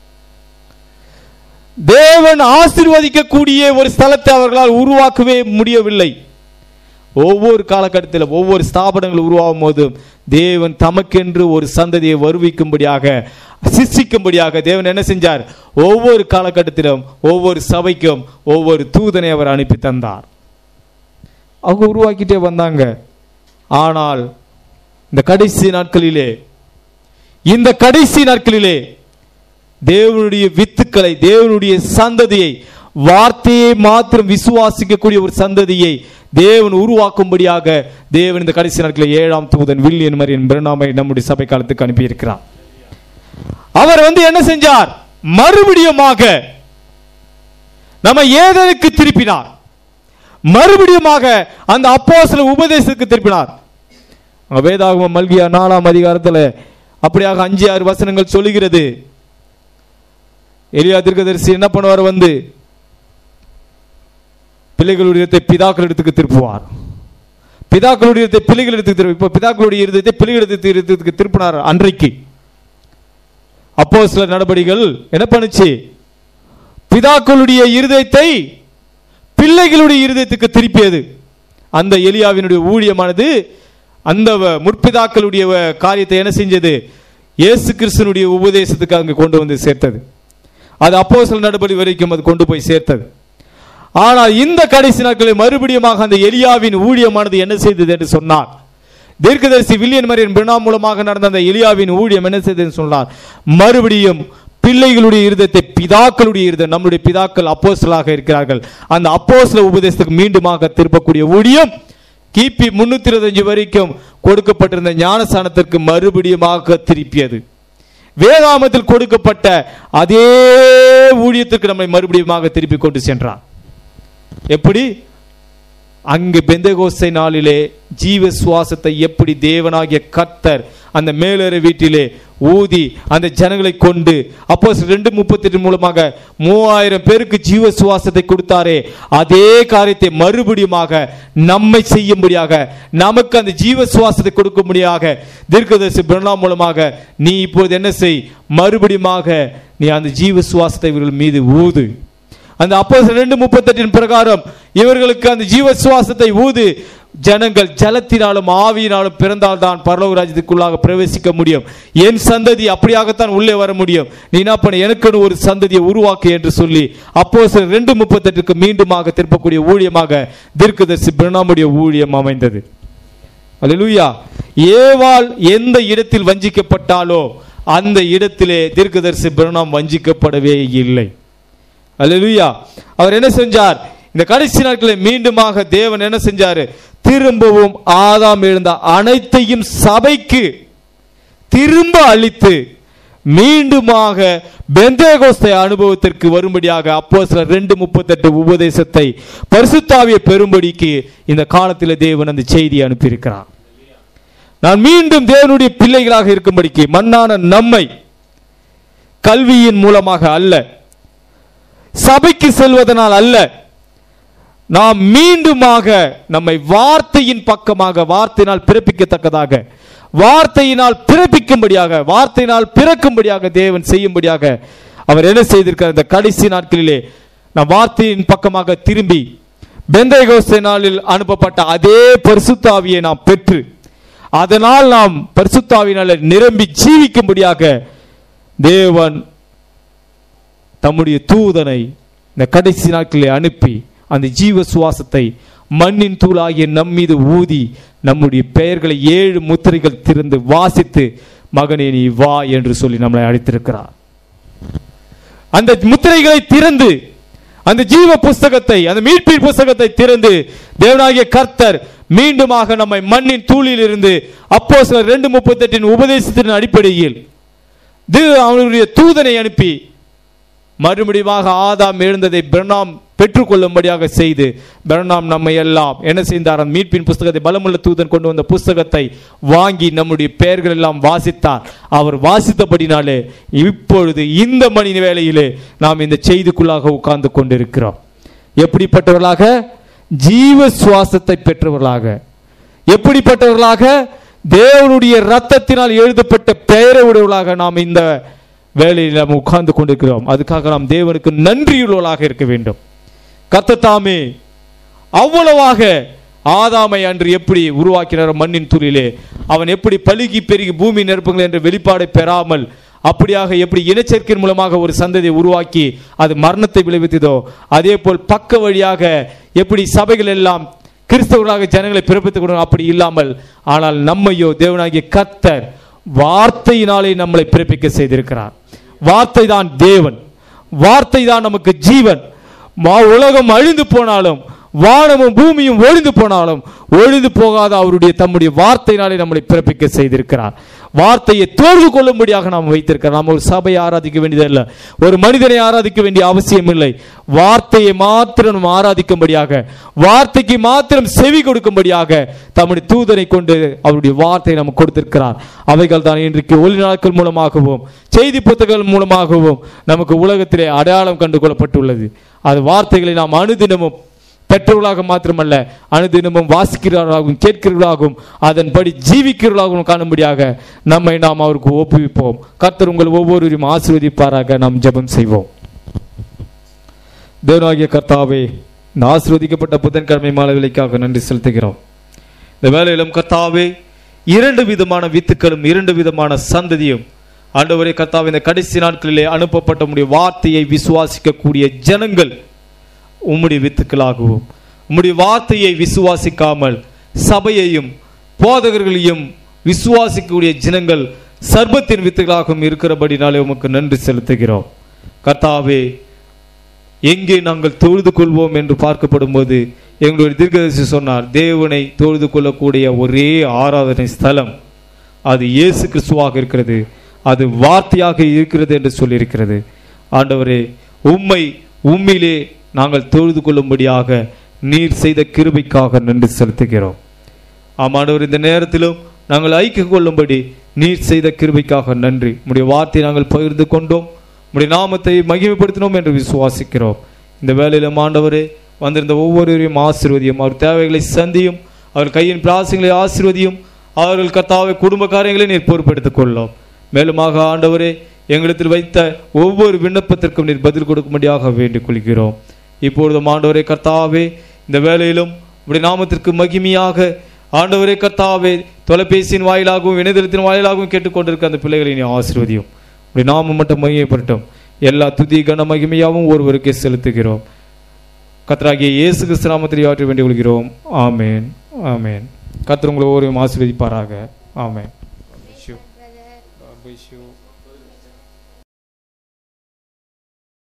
தேவன் ஆசீர்வதிக்கக்கூடிய ஒரு ஸ்தலத்தை அவர்களால் உருவாக்கவே முடியவில்லை ஒவ்வொரு காலகட்டத்தில் ஒவ்வொரு ஸ்தாபனங்கள் உருவாகும் போதும் தேவன் தமக்கென்று ஒரு சந்ததியை வருவிக்கும்படியாக சிருஷ்டிக்கும்படியாக தேவன் என்ன செஞ்சார் ஒவ்வொரு காலகட்டத்திலும் ஒவ்வொரு சபைக்கும் ஒவ்வொரு தூதனை அவர் அனுப்பி தந்தார் அவங்க உருவாக்கிட்டே வந்தாங்க ஆனால் இந்த கடைசி நாட்களிலே இந்த கடைசி நாட்களிலே தேவனுடைய வித்துக்களை தேவனுடைய சந்ததியை வார்த்தையை மாத்திரம் விசுவாசிக்கக்கூடிய ஒரு சந்ததியை தேவன் உருவாக்கும்படியாக தேவன் இந்த கடைசி நாட்களில் ஏழாம் தூதன் வில்லியன் மரியன் பிரணாமை நம்முடைய சபை காலத்துக்கு அனுப்பியிருக்கிறார் அவர் வந்து என்ன செஞ்சார் மறுபடியுமாக நம்ம ஏதனுக்கு திருப்பினார் மறுபடியுமாக அந்த அப்போஸ்தல உபதேசத்துக்கு திருப்பினார் அங்க வேதாகமம் மல்கியா நாலாம் அதிகாரத்துல அப்படியாக அஞ்சு ஆறு வசனங்கள் சொல்லுகிறது எலியா தீர்க்கதரிசி என்ன பண்ணுவார் வந்து பிள்ளைகளுடைய இடத்தை பிதாக்கள் இடத்துக்கு திருப்புவார் பிதாக்களுடைய இடத்தை பிள்ளைகள் இடத்துக்கு திருப்பு இப்போ பிதாக்களுடைய இருதயத்தை பிள்ளைகள் இடத்துக்கு திருப்பினார் அன்றைக்கு அப்போ சில நடபடிகள் என்ன பண்ணுச்சு பிதாக்களுடைய இருதயத்தை பிள்ளைகளுடைய இருதயத்துக்கு திருப்பியது அந்த எலியாவினுடைய ஊழியமானது அந்த வ- முற்பிதாக்களுடைய வ- காரியத்தை என்ன செஞ்சது இயேசு கிறிஸ்துனுடைய உபதேசத்துக்கு அங்கு கொண்டு வந்து சேர்த்தது அது அப்போ சில நடபடி வரைக்கும் அது கொண்டு போய் சேர்த்தது ஆனால் இந்த கடைசி நாட்களில் மறுபடியுமாக அந்த எலியாவின் ஊழியமானது என்ன செய்தது என்று சொன்னார் தீர்க்கதரிசி வில்லியன் மரியன் பிரணா மூலமாக நடந்த அந்த எலியாவின் ஊழியம் என்ன செய்ததுன்னு சொன்னார் மறுபடியும் பிள்ளைகளுடைய இருதயத்தை பிதாக்களுடைய இருதயம் நம்முடைய பிதாக்கள் அப்போஸ்தலராக இருக்கிறார்கள் அந்த அப்போஸ்தல உபதேசத்துக்கு மீண்டுமாக திருப்பக்கூடிய ஊழியம் கிபி முன்னூத்தி இருபத்தஞ்சு வரைக்கும் கொடுக்கப்பட்டிருந்த ஞானஸ்தானத்திற்கு மறுபடியுமாக திருப்பியது வேதாமத்தில் கொடுக்கப்பட்ட அதே ஊழியத்திற்கு நம்மை மறுபடியுமாக திருப்பி கொண்டு சென்றார் எப்படி அங்கு பெந்தகோஸ்தை நாளிலே ஜீவ சுவாசத்தை எப்படி தேவனாகிய கர்த்தர் அந்த மேலறை வீட்டிலே ஊதி அந்த ஜனங்களை கொண்டு அப்போ ரெண்டு முப்பத்தி மூலமாக மூவாயிரம் பேருக்கு ஜீவ சுவாசத்தை கொடுத்தாரே அதே காரியத்தை மறுபடியுமாக நம்மை செய்யும்படியாக நமக்கு அந்த ஜீவ சுவாசத்தை கொடுக்கும்படியாக தீர்க்கதரிசி பிரணா மூலமாக நீ இப்பொழுது என்ன செய் மறுபடியுமாக நீ அந்த ஜீவ சுவாசத்தை இவர்கள் மீது ஊது அந்த அப்போ ரெண்டு முப்பத்தெட்டின் பிரகாரம் இவர்களுக்கு அந்த ஜீவ சுவாசத்தை ஊது ஜனங்கள் ஜலத்தினாலும் ஆவியினாலும் பிறந்தால்தான் பரலோக ராஜ்யத்துக்குள்ளாக பிரவேசிக்க முடியும் என் சந்ததி அப்படியாகத்தான் உள்ளே வர முடியும் நீ என்ன பண்ண எனக்குன்னு ஒரு சந்ததியை உருவாக்கு என்று சொல்லி அப்போ ரெண்டு முப்பத்தெட்டுக்கு மீண்டுமாக திருப்பக்கூடிய ஊழியமாக தீர்க்கதரிசி பிரணாமுடைய ஊழியம் அமைந்தது அல்லேலூயா ஏவாள் எந்த இடத்தில் வஞ்சிக்கப்பட்டாலோ அந்த இடத்திலே தீர்க்கதரிசி பிரணாம் வஞ்சிக்கப்படவே இல்லை அல்லேலூயா அவர் என்ன செஞ்சார் இந்த கடைசி நாட்களில் மீண்டுமாக தேவன் என்ன செஞ்சாரு திரும்பவும் ஆதாம் எழுந்த அனைத்தையும் சபைக்கு திரும்ப அளித்து மீண்டுமாக பெந்தேகோஸ்தை அனுபவத்திற்கு வரும்படியாக அப்போ சில ரெண்டு முப்பத்தெட்டு உபதேசத்தை பரிசுத்தாவிய பெரும்படிக்கு இந்த காலத்தில் தேவன் அந்த செய்தியை அனுப்பியிருக்கிறார் நான் மீண்டும் தேவனுடைய பிள்ளைகளாக இருக்கும்படிக்கு மண்ணான நம்மை கல்வியின் மூலமாக அல்ல சபைக்கு செல்வதனால் அல்ல நாம் மீண்டுமாக நம்மை வார்த்தையின் பக்கமாக வார்த்தையினால் பிறப்பிக்கத்தக்கதாக வார்த்தையினால் பிறப்பிக்கும்படியாக வார்த்தையினால் பிறக்கும்படியாக தேவன் செய்யும்படியாக அவர் என்ன செய்திருக்கிறார் இந்த கடைசி நாட்களிலே நாம் வார்த்தையின் பக்கமாக திரும்பி பெந்தைகோஸ்தே நாளில் அனுப்பப்பட்ட அதே பரிசுத்தாவியை நாம் பெற்று அதனால் நாம் பரிசுத்தாவினால நிரம்பி ஜீவிக்கும்படியாக தேவன் தம்முடைய தூதனை இந்த கடைசி நாட்களிலே அனுப்பி அந்த ஜீவ சுவாசத்தை மண்ணின் தூளாகிய நம் மீது ஊதி நம்முடைய பெயர்களை ஏழு முத்திரைகள் திறந்து வாசித்து மகனே நீ வா என்று சொல்லி நம்மளை அழைத்திருக்கிறார் அந்த முத்திரைகளை திறந்து அந்த ஜீவ புஸ்தகத்தை அந்த மீட்பின் புஸ்தகத்தை திறந்து தேவனாகிய கர்த்தர் மீண்டுமாக நம்மை மண்ணின் தூளில் இருந்து அப்போ சில ரெண்டு முப்பத்தெட்டின் உபதேசத்தின் அடிப்படையில் இது அவனுடைய தூதனை அனுப்பி மறுபடியுமாக ஆதாம் எழுந்ததை பிரணாம் பெற்றுக்கொள்ளும்படியாக செய்து பிரணாம் நம்மை எல்லாம் என்ன செய்தார் அந்த மீட்பின் புஸ்தகத்தை பலமுள்ள தூதன் கொண்டு வந்த புஸ்தகத்தை வாங்கி நம்முடைய பெயர்கள் எல்லாம் வாசித்தார் அவர் வாசித்தபடினாலே இப்பொழுது இந்த மணி வேளையிலே நாம் இந்த செய்திக்குள்ளாக உட்கார்ந்து கொண்டிருக்கிறோம் எப்படிப்பட்டவர்களாக ஜீவ சுவாசத்தை பெற்றவர்களாக எப்படிப்பட்டவர்களாக தேவனுடைய ரத்தத்தினால் எழுதப்பட்ட பெயரை உடையவர்களாக நாம் இந்த வேலையில் நாம் உட்கார்ந்து கொண்டிருக்கிறோம் அதுக்காக நாம் தேவனுக்கு நன்றியுள்ளவர்களாக இருக்க வேண்டும் கத்தத்தாமே அவ்வளவாக ஆதாமை அன்று எப்படி உருவாக்கினார் மண்ணின் துளிலே அவன் எப்படி பழுகி பெருகி பூமி நெருப்புங்கள் என்ற வெளிப்பாடை பெறாமல் அப்படியாக எப்படி இனச்சேர்க்கையின் மூலமாக ஒரு சந்ததியை உருவாக்கி அது மரணத்தை விளைவித்ததோ அதே போல் பக்க வழியாக எப்படி சபைகள் எல்லாம் கிறிஸ்தவர்களாக ஜனங்களை பிறப்பித்துக் கொண்டு அப்படி இல்லாமல் ஆனால் நம்மையோ தேவனாகிய கர்த்தர் வார்த்தையினாலே நம்மளை பிறப்பிக்க செய்திருக்கிறார் வார்த்தை தான் தேவன் வார்த்தை தான் நமக்கு ஜீவன் மா- உலகம் அழிந்து போனாலும் வானமும் பூமியும் ஒழிந்து போனாலும் ஒழிந்து போகாத அவருடைய தம்முடைய வார்த்தையினாலே நம்மளை பிறப்பிக்க செய்திருக்கிறார் வார்த்தையை தோர்வு கொள்ளும்படியாக நாம் வைத்திருக்கிறோம் நாம் ஒரு சபையை ஆராதிக்க வேண்டியதில்லை ஒரு மனிதனை ஆராதிக்க வேண்டிய அவசியம் இல்லை வார்த்தையை மாத்திரம் நாம் ஆராதிக்கும்படியாக வார்த்தைக்கு மாத்திரம் செவி கொடுக்கும்படியாக தம்முடைய தூதனை கொண்டு அவருடைய வார்த்தையை நமக்கு கொடுத்திருக்கிறார் அவைகள் தான் இன்றைக்கு ஒளி நாட்கள் மூலமாகவும் செய்தி புத்தகங்கள் மூலமாகவும் நமக்கு உலகத்திலே அடையாளம் கண்டு கொள்ளப்பட்டுள்ளது அது வார்த்தைகளை நாம் அனுதினமும் பெற்றவர்களாக மாத்திரமல்ல அனுதினமும் வாசிக்கிறவர்களாகவும் கேட்கிறவர்களாகவும் அதன்படி ஜீவிக்கிறவர்களாகவும் காணும்படியாக நம்மை நாம் அவருக்கு ஒப்புவிப்போம் கர்த்தர் உங்கள் ஒவ்வொருவரையும் ஆசீர்வதிப்பாராக நாம் ஜெபம் செய்வோம் தேவனாகிய கர்த்தாவே இந்த ஆசீர்வதிக்கப்பட்ட புதன்கிழமை மாலை விலைக்காக நன்றி செலுத்துகிறோம் இந்த வேலையிலும் கர்த்தாவே இரண்டு விதமான வித்துக்களும் இரண்டு விதமான சந்ததியும் ஆண்டவரே கர்த்தாவே இந்த கடைசி நாட்களிலே அனுப்பப்பட்ட உம்முடைய வார்த்தையை விசுவாசிக்கக்கூடிய ஜனங்கள் உம்முடைய வித்துக்களாகவும் உம்முடைய வார்த்தையை விசுவாசிக்காமல் சபையையும் போதகர்களையும் விசுவாசிக்கக்கூடிய ஜனங்கள் சர்பத்தின் வித்துகளாகவும் இருக்கிறபடினாலே உமக்கு நன்றி செலுத்துகிறோம் கர்த்தாவே எங்கே நாங்கள் தொழுது கொள்வோம் என்று பார்க்கப்படும்போது எங்களுடைய தீர்க்கதரிசி சொன்னார் தேவனை தொழுது கொள்ளக்கூடிய ஒரே ஆராதனை ஸ்தலம் அது இயேசு கிறிஸ்துவாக இருக்கிறது அது வார்த்தையாக இருக்கிறது என்று சொல்லியிருக்கிறது ஆண்டவரே உம்மை உம்மிலே நாங்கள் தொழுது கொள்ளும்படியாக நீர் செய்த கிருபைக்காக நன்றி செலுத்துகிறோம் ஆமாண்டவர் இந்த நேரத்திலும் நாங்கள் ஐக்கிய கொள்ளும்படி நீர் செய்த கிருபைக்காக நன்றி உடைய வார்த்தையை நாங்கள் பகிர்ந்து கொண்டோம் உடைய நாமத்தை மகிமைப்படுத்தினோம் என்று விசுவாசிக்கிறோம் இந்த வேலையிலும் ஆண்டவரே வந்திருந்த ஒவ்வொருவரையும் ஆசீர்வதியும் அவர் தேவைகளை சந்தியும் அவர் கையின் பிராசங்களை ஆசீர்வதியும் அவர்கள் கர்த்தாவை குடும்ப காரியங்களை நீர் பொறுப்பெடுத்துக் கொள்ளும் மேலுமாக ஆண்டவரே எங்களிடத்தில் வைத்த ஒவ்வொரு விண்ணப்பத்திற்கும் நீர் பதில் கொடுக்கும்படியாக வேண்டிக் கொள்கிறோம் இப்பொழுதும் ஆண்டவரே கர்த்தாவே இந்த வேலையிலும் உடைய நாமத்திற்கு மகிமையாக ஆண்டவரே கர்த்தாவே தொலைபேசியின் வாயிலாகவும் இணையதளத்தின் வாயிலாகவும் கேட்டுக்கொண்டிருக்க அந்த பிள்ளைகளை நீ ஆசீர்வதியும் உடைய நாமம் மட்டும் மகிமைப்படட்டும் எல்லா துதி கன மகிமையாவும் ஒருவருக்கே செலுத்துகிறோம் கர்த்தராகிய இயேசு கிறிஸ்து நாமத்தில் ஆற்ற வேண்டிக் கொள்கிறோம் ஆமேன் ஆமேன் கர்த்தர் உங்களை ஒவ்வொருவரும் ஆசீர்வதிப்பாராக ஆமேன் God bless you. God bless you.